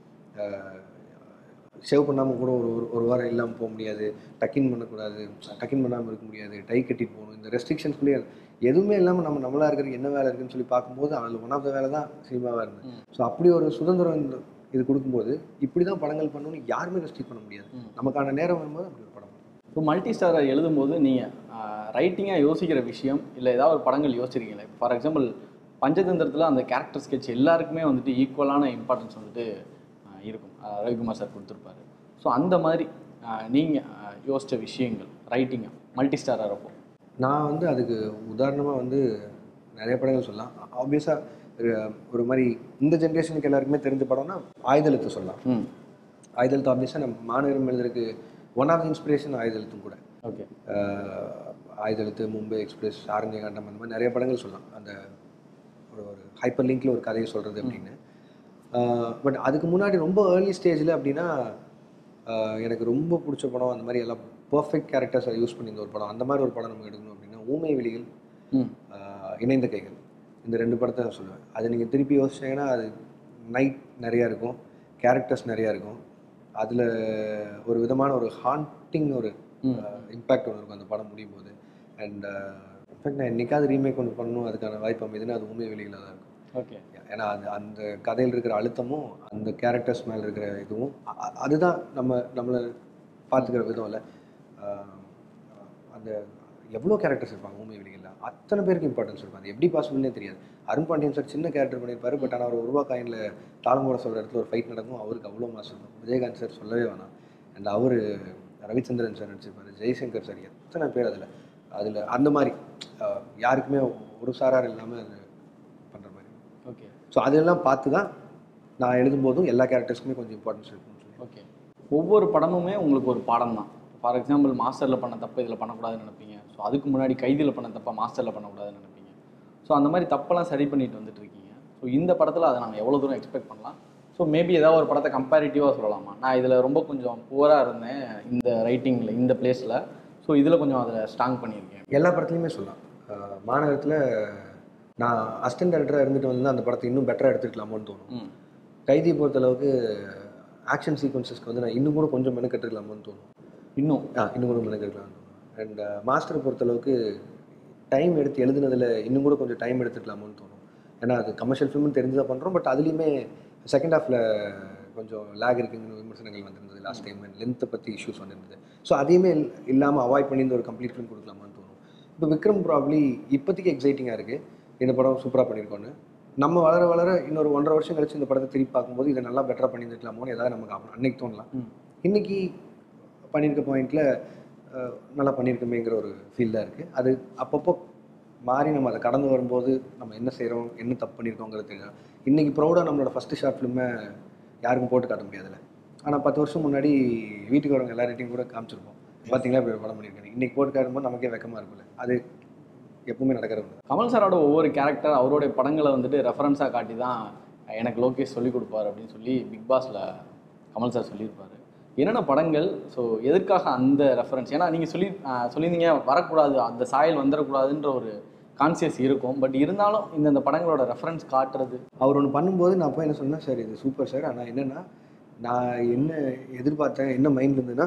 சேவ் பண்ணாமல் கூட ஒரு ஒரு- ஒரு வாரம் இல்லாமல் போக முடியாது டக்கின் பண்ணக்கூடாது டக்கின் பண்ணாமல் இருக்க முடியாது டை கட்டிட்டு போகணும் இந்த ரெஸ்ட்ரிக்ஷன்ஸ்குள்ளேயே எதுவுமே இல்லாமல் நம்ம நம்மளா இருக்கிற என்ன வேலை இருக்குன்னு சொல்லி பார்க்கும்போது அதில் ஒன் ஆஃப் த வேலை தான் சினிமாவாக இருந்தது ஸோ அப்படி ஒரு சுதந்திரம் இந்த இது கொடுக்கும்போது இப்படி தான் படங்கள் பண்ணணும்னு யாருமே ரெஸ்ட்ரிக்ட் பண்ண முடியாது நமக்கான நேரம் வரும்போது அப்படி ஒரு படம் பண்ணணும். இப்போ மல்டி ஸ்டாரை எழுதும்போது நீங்கள் ரைட்டிங்காக யோசிக்கிற விஷயம் இல்லை ஏதாவது ஒரு படங்கள் யோசிச்சிருக்கீங்களா ஃபார் எக்ஸாம்பிள் பஞ்சதந்திரத்தில் அந்த கேரக்டர் ஸ்கெட்ச் எல்லாருக்குமே வந்துட்டு ஈக்குவலான இம்பார்ட்டன்ஸ் வந்துட்டு ஆஹ் இருக்கும் ஆஹ் ரவிக்குமார் சார் கொடுத்துருப்பாரு ஸோ அந்த மாதிரி நீங்கள் யோசித்த விஷயங்கள் ரைட்டிங்காக மல்டி ஸ்டாராக இருப்போம் நான் வந்து அதுக்கு உதாரணமாக வந்து நிறைய படங்கள் சொல்லலாம் ஆப்வியஸாக ஒரு மாதிரி இந்த ஜென்ரேஷனுக்கு எல்லாருக்குமே தெரிஞ்ச படம்னா ஆயுதெழுத்து சொல்லலாம் ம் ஆயுதெழுத்து ஆப்வியஸாக நம்ம மாநகரம் எழுதுறதுக்கு ஒன் ஆஃப் த இன்ஸ்பிரேஷன் ஆயுதெழுத்தும் கூட okay ah Aayutha Ezhuthu Mumbai express Aaranya Kaandam அந்த மாதிரி நிறைய படங்கள் சொல்லலாம் அந்த ஒரு ஒரு ஹைப்பர் லிங்க்ல ஒரு கதையை சொல்கிறது அப்படின்னு பட் அதுக்கு முன்னாடி ரொம்ப ஏர்லி ஸ்டேஜில் அப்படின்னா ஆஹ் எனக்கு ரொம்ப பிடிச்ச படம் அந்த மாதிரி எல்லாம் பர்ஃபெக்ட் கேரக்டர்ஸை யூஸ் பண்ணி ஒரு படம் அந்த மாதிரி ஒரு படம் நம்ம எடுக்கணும் அப்படின்னா ஊமை வெளிகள் ம் ஆஹ் இணைந்த கைகள் இந்த ரெண்டு படத்தை நான் சொல்லுவேன் அது நீங்கள் திருப்பி யோசிச்சீங்கன்னா அது நைட் நிறையா இருக்கும் கேரக்டர்ஸ் நிறையா இருக்கும் அதில் ஒரு விதமான ஒரு ஹாண்டிங் ஒரு இம்பேக்ட் ஒன்று இருக்கும் அந்த படம் முடியும் போது அண்ட் இன்ஃபேக்ட் நான் என்னைக்காவது ரீமேக் ஒன்று பண்ணணும் அதுக்கான வாய்ப்பு அமைதுன்னா அது ஊமை வெளியில் தான் இருக்கும் ஓகே ஏன்னா அது அந்த கதையில் இருக்கிற அழுத்தமும் அந்த கேரக்டர்ஸ் மேலே இருக்கிற இதுவும் அ- அ- அதுதான் நம்ம நம்மளை பார்த்துக்கிற விதம் இல்லை அந்த எவ்வளோ கேரக்டர்ஸ் இருப்பாங்க ஊமை வெளிகளில் அத்தனை பேருக்கு இம்பார்ட்டன்ஸ் இருக்கும் அது எப்படி பாசிபிள்னே தெரியாது அருண் பாண்டியன் சார் சின்ன கேரக்டர் பண்ணியிருப்பாரு பட் ஆனால் அவர் ஒரு ரூபா காயினில் தாளம்போட சொல்கிற இடத்துல ஒரு ஃபைட் நடக்கும் அவருக்கு அவ்வளோ மாசம் இருக்கும் விஜயகாந்த் சார் சொல்லவே வேணாம் அண்ட் அவர் ரவிச்சந்திரன் சார் நடிச்சிருப்பாரு ஜெய்சங்கர் சார் எத்தனை பேர் அதில் அதில் அந்த மாதிரி அஹ், யாருக்குமே ஒரு சாரார் இல்லாமல் அது பண்ணுற மாதிரி ஓகே ஸோ அதெல்லாம் பார்த்து தான் நான் எழுதும்போதும் எல்லா கேரக்டர்ஸ்க்குமே கொஞ்சம் இம்பார்ட்டன்ஸ் இருக்கும்னு சொல்லி ஓகே ஒவ்வொரு படமுமே உங்களுக்கு ஒரு பாடம் தான் ஃபார் எக்ஸாம்பிள் மாஸ்டரில் பண்ண தப்பு இதில் பண்ணக்கூடாதுன்னு நினைப்பீங்க ஸோ அதுக்கு முன்னாடி கைதியில் பண்ண தப்பை மாஸ்டரில் பண்ணக்கூடாதுன்னு நினைப்பீங்க ஸோ அந்த மாதிரி தப்பெல்லாம் சரி பண்ணிட்டு வந்துட்டு இருக்கீங்க ஸோ இந்த படத்தில் அதை நாங்கள் எவ்வளோ தூரம் எக்ஸ்பெக்ட் பண்ணலாம் ஸோ மேபி ஏதாவது ஒரு படத்தை கம்பேரிட்டிவாக சொல்லலாமா நான் இதில் ரொம்ப கொஞ்சம் புவராக இருந்தேன் இந்த ரைட்டிங்கில் இந்த பிளேஸில் ஸோ இதில் கொஞ்சம் அதில் ஸ்ட்ராங் பண்ணியிருக்கேன் எல்லா படத்துலையுமே சொல்லலாம் அஹ் மாநகரத்தில் நான் அசிஸ்டன்ட் டேரக்டராக இருந்துட்டு வந்து அந்த படத்தை இன்னும் பெட்டராக எடுத்துக்கலாமோன்னு தோணும் ம் கைதி பொறுத்தளவுக்கு ஆக்ஷன் சீக்வன்சஸ்க்கு வந்து நான் இன்னும் கூட கொஞ்சம் மெனக்கெட்டுருக்கலாமோன்னு தோணும் இன்னும் ஆ இன்னும் கூட மெனக்கெட்டுக்கலாம்னு தோணும் அண்ட் மாஸ்டரை பொறுத்தளவுக்கு டைம் எடுத்து எழுதுனதில் இன்னும் கூட கொஞ்சம் டைம் எடுத்துக்கலாமோன்னு தோணும் ஏன்னா அது கமர்ஷியல் ஃபிலிம்னு தெரிஞ்சு தான் பண்ணுறோம் பட் அதுலேயுமே செகண்ட் ஹாஃபில் கொஞ்சம் லேக் இருக்குங்கிற விமர்சனங்கள் வந்திருந்தது லாஸ்ட் டைம் லென்த்தை பற்றி இஷ்யூஸ் வந்திருந்தது ஸோ அதையுமே இல்லாமல் அவாய்ட் பண்ணி இந்த ஒரு கம்ப்ளீட் ஃபிலிம் கொடுக்கலாமான்னு தோணும் இப்போ விக்ரம் ப்ராப்ளி இப்போதைக்கு எக்ஸைட்டிங்காக இருக்குது இந்த படம் சூப்பராக பண்ணியிருக்கோன்னு நம்ம வளர வளர இன்னொரு ஒன்றரை வருஷம் கழிச்சு இந்த படத்தை திருப்பி பார்க்கும்போது இதை நல்லா பெட்டராக பண்ணியிருக்கலாமோன்னு ஏதாவது நமக்கு அப்ப- அன்னைக்கு தோணலாம் ம். இன்னைக்கு பண்ணியிருக்க பாயிண்டில் நல்லா பண்ணியிருக்கமேங்கிற ஒரு ஃபீல் தான் இருக்குது அது அப்பப்போ மாறி நம்ம அதை கடந்து வரும்போது நம்ம என்ன செய்கிறோம் என்ன தப்பு பண்ணியிருக்கோங்கிறது தெரியும் இன்னைக்கு ப்ரௌடாக நம்மளோட ஃபஸ்ட்டு ஷார்ட் ஃபிலிமை யாருக்கும் போட்டு காட்ட முடியாதுல்ல ஆனால் பத்து வருஷம் முன்னாடி வீட்டுக்கு வரவங்க எல்லார்ட்டையும் கூட காமிச்சிருப்போம் பார்த்தீங்களா இப்படி ஒரு படம் பண்ணியிருக்கேன் இன்னைக்கு போட்டு காட்டும்போது நமக்கே வெக்கமாக இருக்கும்ல அது எப்பவுமே நடக்கிறது ஒண்ணு. கமல் சாரோட ஒவ்வொரு கேரக்டர் அவருடைய படங்களை வந்துட்டு ரெஃபரன்ஸாக காட்டி தான் எனக்கு லோகேஷ் சொல்லி கொடுப்பாரு அப்படின்னு சொல்லி பிக் பாஸில் கமல் சார் சொல்லியிருப்பாரு என்னென்ன படங்கள் ஸோ எதற்காக அந்த ரெஃபரன்ஸ் ஏன்னா நீங்கள் சொல்லி ஆஹ் சொல்லியிருந்தீங்க வரக்கூடாது அந்த சாயல் வந்துடக்கூடாதுன்ற ஒரு கான்சியஸ் இருக்கும் பட் இருந்தாலும் இந்த இந்த படங்களோட ரெஃபரன்ஸ் காட்டுறது அவர் ஒன்று பண்ணும்போது நான் போய் என்ன சொன்னேன் சார் இது சூப்பர் சார் ஆனால் என்னென்னா நான் என்ன எதிர்பார்த்தேன் என்ன மைண்ட் இருந்ததுன்னா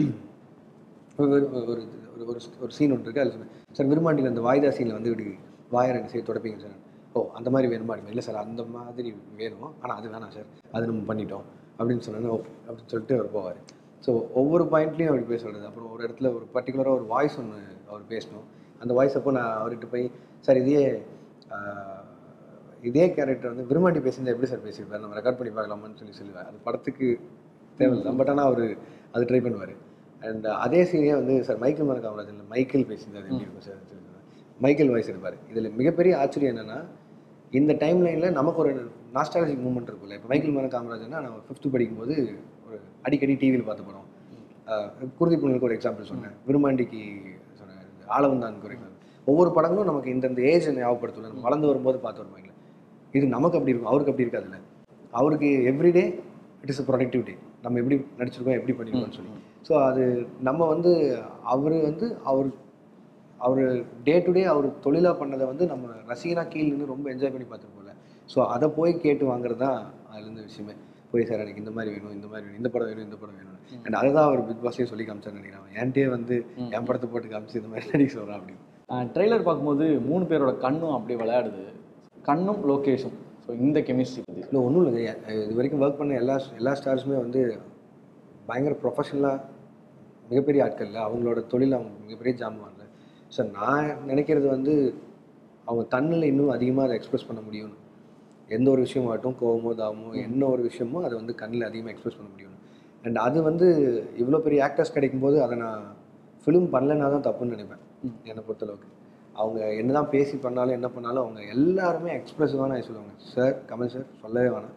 ஒரு ஒரு ஒரு ஒரு ஒரு சீன் ஒன்று இருக்குது அதில் சொன்னேன் சார் விரும்மாண்டியில் அந்த வாய்தா சீனில் வந்து இப்படி வாயை ரெண்டு சைடு தொடப்பீங்க சார் ஓ அந்த மாதிரி வேணுமா அப்படிமா இல்லை சார் அந்த மாதிரி வேணும் ஆனால் அது வேணாம் சார் அது நம்ம பண்ணிட்டோம் அப்படின்னு சொன்னேன் ஓகே அப்படின்னு சொல்லிட்டு அவர் போவார் ஸோ ஒவ்வொரு பாயிண்ட்லேயும் அப்படி போய் சொல்கிறது அப்புறம் ஒரு இடத்துல ஒரு பர்டிகுலராக ஒரு வாய்ஸ் ஒன்று அவர் பேசணும் அந்த வாய்ஸ் அப்போ நான் அவர்கிட்ட போய் சார் இதே ஆஹ், இதே கேரக்டர் வந்து விரும்மாண்டி பேசியிருந்தா எப்படி சார் பேசியிருப்பார் நம்ம ரெக்கார்ட் பண்ணி பார்க்கலாமான்னு சொல்லி சொல்லுவேன் அது படத்துக்கு தேவையில்லை பட் ஆனால் அவர் அது ட்ரை பண்ணுவார் அண்ட் அதே சீனே வந்து சார் மைக்கேல் மன காமராஜன் மைக்கேல் பேசியிருந்தார் எப்படி இருக்கும் சார் சொல்லி சொல்லுவேன். மைக்கேல் வாய்ஸ் இருப்பார் இதில் மிகப்பெரிய ஆச்சரியம் என்னென்னா இந்த டைம் லைனில் நமக்கு ஒரு நாஸ்டாலஜிக் மூமெண்ட் இருக்குல்ல இப்போ மைக்கேல் மன காமராஜன்னா நான் ஃபிஃப்த்து படிக்கும்போது ஒரு அடிக்கடி டிவியில் பார்த்த படம் ஆஹ் குருதி புனலுக்கு ஒரு எக்ஸாம்பிள் சொன்னேன் விருமாண்டிக்கு சொன்னேன் ஆளவந்தானுக்கு ஒரு example. ஒவ்வொரு படங்களும் நமக்கு இந்தந்த ஏஜ் ஞாபகப்படுத்தல நம்ம வளர்ந்து வரும்போது பார்த்து வரும் மைண்டில் இது நமக்கு அப்படி இருக்கும் அவருக்கு அப்படி இருக்காதுல்ல அவருக்கு everyday it is a productivity நம்ம எப்படி நடிச்சிருக்கோம் எப்படி பண்ணியிருக்கோம்னு சொல்லி ஸோ அது நம்ம வந்து அவர் வந்து அவர் அவர் டே டு டே அவர் தொழிலாக பண்ணதை வந்து நம்ம ரசிகனா கீழ் நின்று ரொம்ப என்ஜாய் பண்ணி பார்த்துருப்போம்ல ஸோ அதை போய் கேட்டு வாங்குறது தான் அதுலேருந்து விஷயமே போய் சார் எனக்கு இந்த மாதிரி வேணும் இந்த மாதிரி வேணும் இந்த படம் வேணும் இந்த படம் வேணும் அண்ட் அதை தான் அவர் பிக் பாஸே சொல்லி காமிச்சார் நினைக்கிறேன் என்கிட்டயே வந்து என் படத்தை போட்டு காமிச்சு இந்த மாதிரி நடிக்க சொல்கிறான் அப்படின்னு ட்ரெய்லர் பார்க்கும்போது மூணு பேரோட கண்ணும் அப்படியே விளையாடுது கண்ணும் லோகேஷும் ஸோ இந்த கெமிஸ்ட்ரி பற்றி இல்லை ஒன்றும் இல்லைங்க இது வரைக்கும் ஒர்க் பண்ண எல்லா எல்லா ஸ்டார்ஸுமே வந்து பயங்கர ப்ரொஃபஷனலாக மிகப்பெரிய ஆட்கள் இல்லை அவங்களோட தொழில் அவங்க மிகப்பெரிய ஜாமான்ல ஸோ நான் நினைக்கிறது வந்து அவங்க தன்னில் இன்னும் அதிகமாக அதை எக்ஸ்பிரஸ் பண்ண முடியும் எந்த ஒரு விஷயமாகட்டும் கோவமோ தாவமோ என்ன ஒரு விஷயமோ அதை வந்து கண்ணில் அதிகமாக எக்ஸ்பிரஸ் பண்ண முடியும் அண்ட் அது வந்து இவ்வளோ பெரிய ஆக்டர்ஸ் கிடைக்கும்போது அதை நான் ஃபிலிம் பண்ணலைன்னா தான் தப்புன்னு நினைப்பேன் என்னை பொறுத்தளவுக்கு அவங்க என்னதான் பேசி பண்ணாலும் என்ன பண்ணாலும் அவங்க எல்லாருமே எக்ஸ்பிரசிவாக நான் சொல்லுவாங்க சார் கமல் சார் சொல்லவே வேணாம்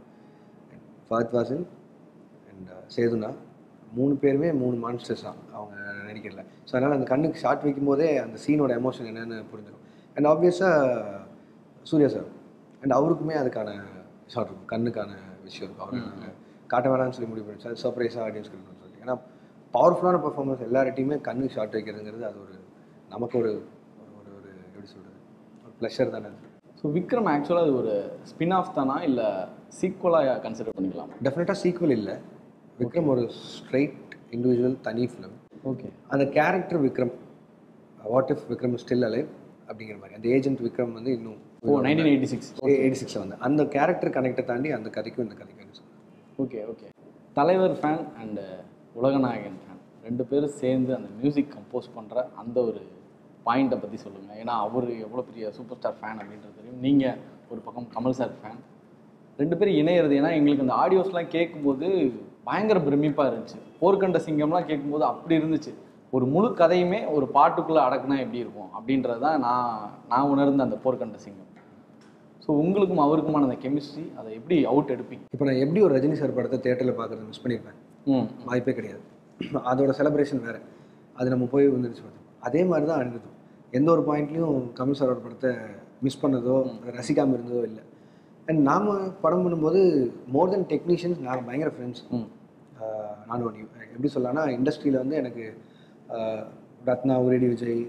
ஃபஹத் வாசில் அண்ட் சேதுனா மூணு பேருமே மூணு மான்ஸ்டர்ஸ் தான் அவங்க நடிக்கிறல ஸோ அதனால் அந்த கண்ணுக்கு ஷார்ட் வைக்கும் போதே அந்த சீனோட எமோஷன் என்னன்னு புரிஞ்சிடும் அண்ட் ஆப்வியஸாக சூர்யா சார் அண்ட் அவருக்குமே அதுக்கான ஷார்ட் இருக்கும் கண்ணுக்கான விஷயம் இருக்கும் அவர் நாங்கள் காட்ட வேணாம்னு சொல்லி முடிவு பண்ணி சார் சர்ப்ரைஸாக ஆடியன்ஸ் கொடுக்கணும்னு சொல்லிட்டு ஏன்னா பவர்ஃபுல்லான பர்ஃபார்மன்ஸ் எல்லார்ட்டையுமே கண்ணுக்கு ஷார்ட் வைக்கிறதுங்கிறது அது ஒரு நமக்கு ஒரு ஒரு ஒரு ஒரு எப்படி சொல்கிறது ஒரு ப்ளஷர் தானே அது ஸோ விக்ரம் ஆக்சுவலாக அது ஒரு ஸ்பின் ஆஃப் தானா இல்லை சீக்குவலாக கன்சிடர் பண்ணிக்கலாம் டெஃபினட்டாக சீக்குவல் இல்லை விக்ரம் ஒரு ஸ்ட்ரைட் இண்டிவிஜுவல் தனி ஃபிலிம் ஓகே அந்த character Vikram what if Vikram still alive அப்படிங்கிற மாதிரி அந்த ஏஜென்ட் விக்ரம் வந்து இன்னும் oh nineteen eighty six eighty சிக்ஸில் வந்து அந்த கேரக்டர் கனெக்டை தாண்டி அந்த கதைக்கும் இந்த கதைக்கும் என்ன சொல்றது? ஓகே ஓகே தலைவர் ஃபேன் அண்டு உலகநாயகன் ஃபேன் ரெண்டு பேரும் சேர்ந்து அந்த மியூசிக் கம்போஸ் பண்ணுற அந்த ஒரு பாயிண்ட்டை பற்றி சொல்லுங்கள் ஏன்னா அவர் எவ்வளோ பெரிய சூப்பர் ஸ்டார் ஃபேன் அப்படின்றது தெரியும் நீங்கள் ஒரு பக்கம் கமல் சார் ஃபேன் ரெண்டு பேரும் இணையிறது ஏன்னா எங்களுக்கு அந்த ஆடியோஸ்லாம் கேட்கும்போது பயங்கர பிரமிப்பாக இருந்துச்சு போர்க்கண்ட சிங்கம்லாம் கேட்கும்போது அப்படி இருந்துச்சு ஒரு முழு கதையுமே ஒரு பாட்டுக்குள்ளே அடக்குனா எப்படி இருக்கும் அப்படின்றது தான் நான் நான் உணர்ந்த அந்த போர்க்கண்ட சிங்கம் ஸோ உங்களுக்கும் அவருக்குமான அந்த கெமிஸ்ட்ரி அதை எப்படி அவுட் எடுப்பீங்க இப்போ நான் எப்படி ஒரு ரஜினி சார் படத்தை தேட்டரில் பார்க்குறது மிஸ் பண்ணியிருப்பேன் ம் வாய்ப்பே கிடையாது அதோட செலிப்ரேஷன் வேறு அது நம்ம போய் வந்துருச்சு பார்த்தோம் அதே மாதிரி தான் அணிந்ததும் எந்த ஒரு பாயிண்ட்லையும் கமல் சாரோட படத்தை மிஸ் பண்ணதோ ரசிக்காமல் இருந்ததோ இல்லை அண்ட் நாம் படம் பண்ணும்போது மோர் தென் டெக்னீஷியன்ஸ் நாங்கள் பயங்கர ஃப்ரெண்ட்ஸ் ம் நானும் நீ எப்படி சொல்லலாம்னா இண்டஸ்ட்ரியில் வந்து எனக்கு ஆஹ், ரத்னா உரேடி விஜய்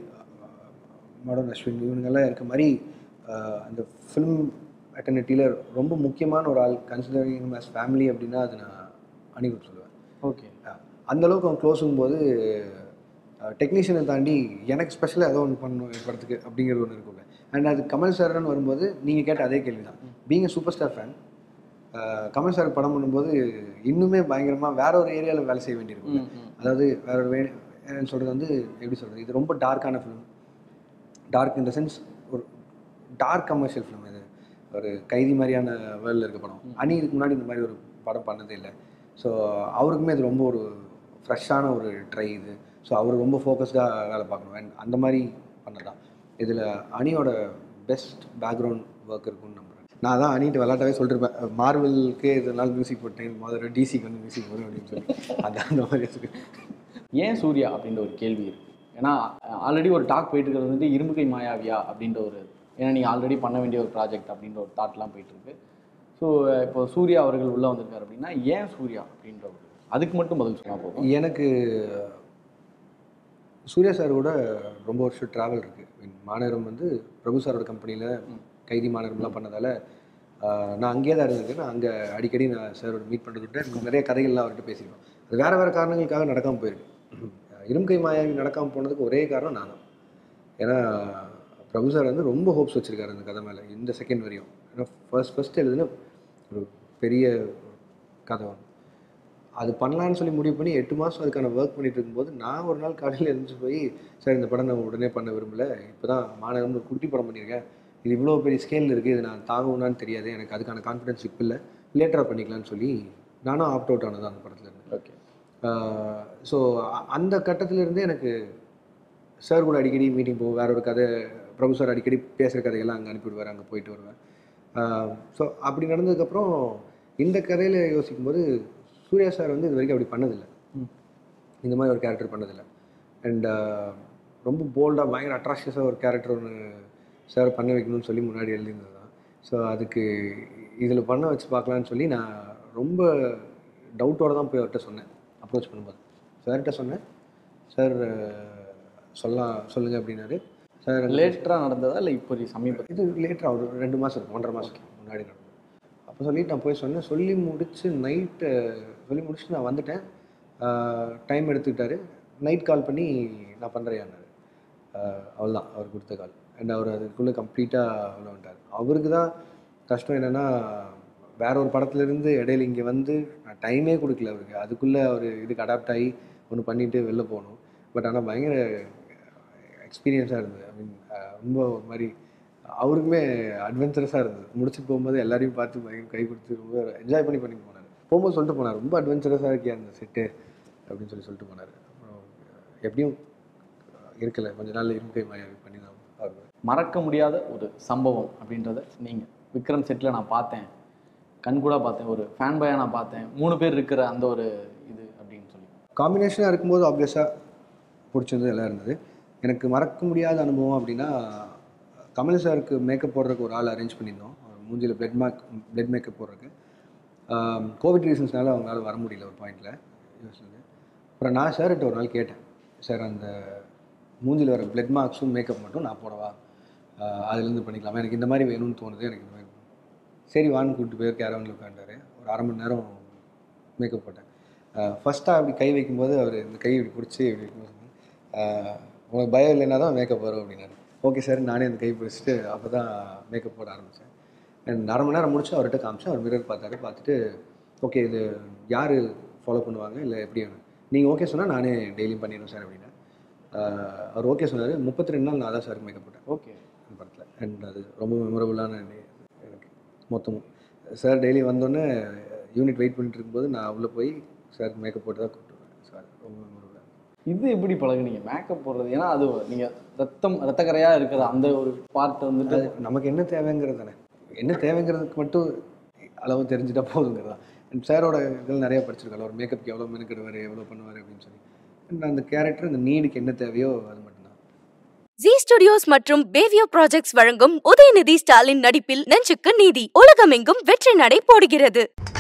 மடன் அஸ்வின் இவனுங்கெல்லாம் இருக்க மாதிரி ஆஹ், அந்த ஃபிலிம் அட்டர்னிட்டியில் ரொம்ப முக்கியமான ஒரு ஆள் கன்சிடரிங் அஸ் ஃபேமிலி அப்படின்னா அது நான் அனிருத் சொல்லுவேன் ஓகே ஆஹ், அந்த அளவுக்கு அவன் க்ளோஸுங்கும் போது டெக்னீஷியனை தாண்டி எனக்கு ஸ்பெஷலாக ஏதோ ஒன்று பண்ணணும் இந்த படத்துக்கு அப்படிங்கிறது ஒன்று இருக்கும்ல அண்ட் அது கமல் சார்னு வரும்போது நீங்கள் கேட்ட அதே கேள்வி தான் being super star fan Kamal sir படம் பண்ணும்போது இன்னுமே பயங்கரமாக வேற ஒரு ஏரியாவில் வேலை செய்ய வேண்டியிருக்கும் ம், ம். அதாவது வேற ஒரு வே சொல்கிறது வந்து எப்படி சொல்கிறது இது ரொம்ப டார்க்கான film dark in the sense ஒரு டார்க் கமர்ஷியல் ஃபிலிம் இது ஒரு கைதி மாதிரியான வேர்ல்டில் இருக்க படம் அனி இதுக்கு முன்னாடி இந்த மாதிரி ஒரு படம் பண்ணதே இல்லை ஸோ அவருக்குமே இது ரொம்ப ஒரு ஃப்ரெஷ்ஷான ஒரு ட்ரை இது ஸோ அவர் ரொம்ப ஃபோக்கஸ்டாக வேலை பார்க்கணும் அண்ட் அந்த மாதிரி பண்ணதான் இதில் அனியோட பெஸ்ட் பேக்ரவுண்ட் ஒர்க் இருக்கும்னு நம்புறேன் நான் தான் அனிட்டு விளாட்டாவே சொல்லிருப்பேன் மார்வலுக்கு இதனால் மியூசிக் போட்டேன் முதல்ல டிசிக்கு வந்து மியூசிக் வரும் அப்படின்னு சொல்லி அதான் அந்த மாதிரி இருக்கு ஏன் சூர்யா அப்படின்ற ஒரு கேள்வி இருக்கு ஏன்னா ஆல்ரெடி ஒரு டாக் போயிட்டு இருக்கிறது வந்து இரும்புகை மாயாவியா அப்படின்ற ஒரு ஏன்னா நீங்கள் ஆல்ரெடி பண்ண வேண்டிய ஒரு ப்ராஜெக்ட் அப்படின்ற ஒரு தாட்லாம் போயிட்டு இருக்கு ஸோ இப்போ சூர்யா அவர்கள் உள்ளே வந்திருக்காரு அப்படின்னா ஏன் சூர்யா அப்படின்ற ஒரு அதுக்கு மட்டும் பதில் சொன்னால் போதும் எனக்கு சூர்யா சார் கூட ரொம்ப வருஷம் ட்ராவல் இருக்குது மாநகரம் வந்து பிரபு சாரோட கம்பெனியில் கைதி மாநகரம்லாம் பண்ணதால் ஆஹ், நான் அங்கேயே தான் இருந்திருக்கேன் நான் அங்கே அடிக்கடி நான் சாரோட மீட் பண்ணுறதுக்கிட்ட நிறைய கதைகள்லாம் அவர்கிட்ட பேசியிருக்கோம் அது வேறு வேறு காரணங்களுக்காக நடக்காமல் போயிருக்கு இரும்கை மாயாவி நடக்காமல் போனதுக்கு ஒரே காரணம் நான் தான் ஏன்னா பிரபு சார் வந்து ரொம்ப ஹோப்ஸ் வச்சுருக்காரு அந்த கதை மேலே இந்த செகண்ட் வரையும் ஏன்னா ஃபர்ஸ்ட் ஃபர்ஸ்ட் எழுதுன ஒரு பெரிய கதை ஒன்று அது பண்ணலான்னு சொல்லி முடிவு பண்ணி எட்டு மாதம் அதுக்கான ஒர்க் பண்ணிட்டு இருக்கும்போது நான் ஒரு நாள் காலையில் எழுந்துச்சு போய் சார் இந்த படம் நான் உடனே பண்ண விரும்பல இப்போ தான் மாநகரம் ஒரு குட்டி படம் பண்ணியிருக்கேன் இது இவ்வளோ பெரிய ஸ்கேலில் இருக்குது இது நான் தாங்குவேனான்னு தெரியாது எனக்கு அதுக்கான கான்ஃபிடன்ஸ் இப்போ இல்லை லேட்டராக பண்ணிக்கலாம்னு சொல்லி நானும் ஆப்ட் அவுட் ஆனது அந்த படத்துல இருந்து ஓகே ஸோ அந்த கட்டத்திலிருந்தே எனக்கு சார் கூட அடிக்கடி மீட்டிங் போவோம் வேற ஒரு கதை பிரபு சார் அடிக்கடி பேசுகிற கதையெல்லாம் அங்கே அனுப்பிவிடுவார் அங்கே போயிட்டு வருவேன் ஸோ அப்படி நடந்ததுக்கப்புறம் இந்த கதையில் யோசிக்கும்போது சூர்யா சார் வந்து இது வரைக்கும் அப்படி பண்ணதில்லை ம். இந்த மாதிரி ஒரு கேரக்டர் பண்ணதில்லை அண்ட் ரொம்ப போல்டாக பயங்கர அட்ராக்ஷியஸாக ஒரு கேரக்டர் ஒன்று சார் பண்ண வைக்கணும்னு சொல்லி முன்னாடி எழுதியிருந்தது தான் ஸோ அதுக்கு இதில் பண்ண வச்சு பார்க்கலான்னு சொல்லி நான் ரொம்ப டவுட்டோட தான் போய் அவர்கிட்ட சொன்னேன் அப்ரோச் பண்ணும்போது சார்கிட்ட சொன்னேன் சார் சொல்லலாம் சொல்லுங்கள் அப்படின்னாரு சார் லேட்டராக நடந்ததா இல்லை இப்போ சமீபத்தில் இது லேட்டராக ஒரு ரெண்டு மாதம் இருக்கும் ஒன்றரை மாதம் முன்னாடி நடந்தது அப்போ சொல்லிட்டு நான் போய் சொன்னேன் சொல்லி முடிச்சு நைட்டு சொல்லி முடிச்சுட்டு நான் வந்துட்டேன் டைம் எடுத்துக்கிட்டாரு நைட் கால் பண்ணி நான் பண்ணுறேன்னாரு அவ்வளோதான் அவர் கொடுத்த கால் அண்ட் அவர் அதுக்குள்ளே கம்ப்ளீட்டாக உள்ள வந்துட்டார் அவருக்கு தான் கஷ்டம் என்னென்னா வேற ஒரு படத்துலேருந்து இடையில இங்கே வந்து நான் டைமே கொடுக்கல அவருக்கு அதுக்குள்ளே அவர் இதுக்கு அடாப்ட் ஆகி ஒன்று பண்ணிட்டு வெளில போகணும் பட் ஆனால் பயங்கர எக்ஸ்பீரியன்ஸாக இருந்தது ஐ மீன் ரொம்ப ஒரு மாதிரி அவருக்குமே அட்வென்ச்சரஸாக இருந்தது முடிச்சுட்டு போகும்போது எல்லாரையும் பார்த்து பயங்கர கை கொடுத்து ரொம்ப என்ஜாய் பண்ணி பண்ணி போனார் போகும்போது சொல்லிட்டு போனார் ரொம்ப அட்வென்ச்சரஸாக இருக்கியா அந்த செட்டு அப்படின்னு சொல்லி சொல்லிட்டு போனார் அப்புறம் எப்படியும் இருக்கல கொஞ்ச நாள் இருக்கை மாயாவி பண்ணி தான் அவர் மறக்க முடியாத ஒரு சம்பவம் அப்படின்றத நீங்கள் விக்ரம் செட்டில் நான் பார்த்தேன் கண் கூட பார்த்தேன் ஒரு ஃபேன் பாயாக நான் பார்த்தேன் மூணு பேர் இருக்கிற அந்த ஒரு இது அப்படின்னு சொல்லி காம்பினேஷனாக இருக்கும்போது ஆப்வியஸாக பிடிச்சது எல்லாம் இருந்தது எனக்கு மறக்க முடியாத அனுபவம் அப்படின்னா கமல் சாருக்கு மேக்கப் போடுறதுக்கு ஒரு ஆள் அரேஞ்ச் பண்ணியிருந்தோம் அவர் மூஞ்சியில் பிளட் மேக் பிளட் மேக்கப் போடுறதுக்கு கோவிட் ரீசன்ஸ்னால அவங்களால வர முடியல ஒரு பாயிண்டில் யோசிச்சது அப்புறம் நான் சார்கிட்ட ஒரு நாள் கேட்டேன் சார் அந்த மூஞ்சியில் வர பிளட் மார்க்ஸும் மேக்கப் மட்டும் நான் போடவா ஆஹ் அதுலேருந்து பண்ணிக்கலாமா எனக்கு இந்த மாதிரி வேணும்னு தோணுது எனக்கு இந்த மாதிரி சரி வான்னு கூப்பிட்டு போய் கேரவனில் உட்காண்டாரு ஒரு அரை மணி நேரம் மேக்கப் போட்டேன் ஃபஸ்ட்டாக அப்படி கை வைக்கும்போது அவர் இந்த கை இப்படி பிடிச்சி இப்படி வைக்கும்போது ஆஹ் உனக்கு பயம் இல்லைன்னா தான் மேக்கப் வரும் அப்படின்னாரு ஓகே சார் நானே அந்த கை பிடிச்சிட்டு அப்போ தான் மேக்கப் போட ஆரம்பித்தேன் அண்ட் அரை மணி நேரம் முடிச்சு அவர்கிட்ட காமிச்சேன் அவர் மிரர் பார்த்தாரு பார்த்துட்டு ஓகே இது யார் ஃபாலோ பண்ணுவாங்க இல்லை எப்படி நீங்கள் ஓகே சொன்னால் நானே டெய்லியும் பண்ணிடுவேன் சார் அப்படின்னா ஆஹ் அவர் ஓகே சொன்னார் முப்பத்தி ரெண்டு நாள் நான் தான் சாருக்கு மேக்கப் போட்டேன் ஓகே அந்த படத்தில் அண்ட் அது ரொம்ப மெமரபுளான எனக்கு மொத்தமும் சார் டெய்லி வந்தோடனே யூனிட் வெயிட் பண்ணிட்டு இருக்கும்போது நான் உள்ளே போய் சாருக்கு மேக்கப் போட்டு தான் கூப்பிட்டு வருவேன் சார் ரொம்ப மெமரபுளாக இது எப்படி பழகுனீங்க மேக்கப் போடுறது ஏன்னா அது நீங்கள் ரத்தம் ரத்தக்கரையாக இருக்கிற அந்த ஒரு பார்ட் வந்துட்டு அது நமக்கு என்ன தேவைங்கிறது தானே என்ன தேவைங்கிறதுக்கு மட்டும் அளவு தெரிஞ்சுட்டா போதுங்கிறதா அண்ட் சாரோட இதில் நிறைய படிச்சிருக்கோம் அவர் மேக்கப்க்கு எவ்வளோ மெனுக்கிடுவார் எவ்வளோ பண்ணுவார் அப்படின்னு சொல்லி அண்ட் அந்த கேரக்டர் அந்த நீடுக்கு என்ன தேவையோ அது மட்டும்தான் ஜி ஸ்டுடியோஸ் மற்றும் பேவியோ ப்ராஜெக்ட்ஸ் வழங்கும் உதயநிதி ஸ்டாலின் நடிப்பில் நெஞ்சுக்கு நீதி உலகமெங்கும் வெற்றி நடை போடுகிறது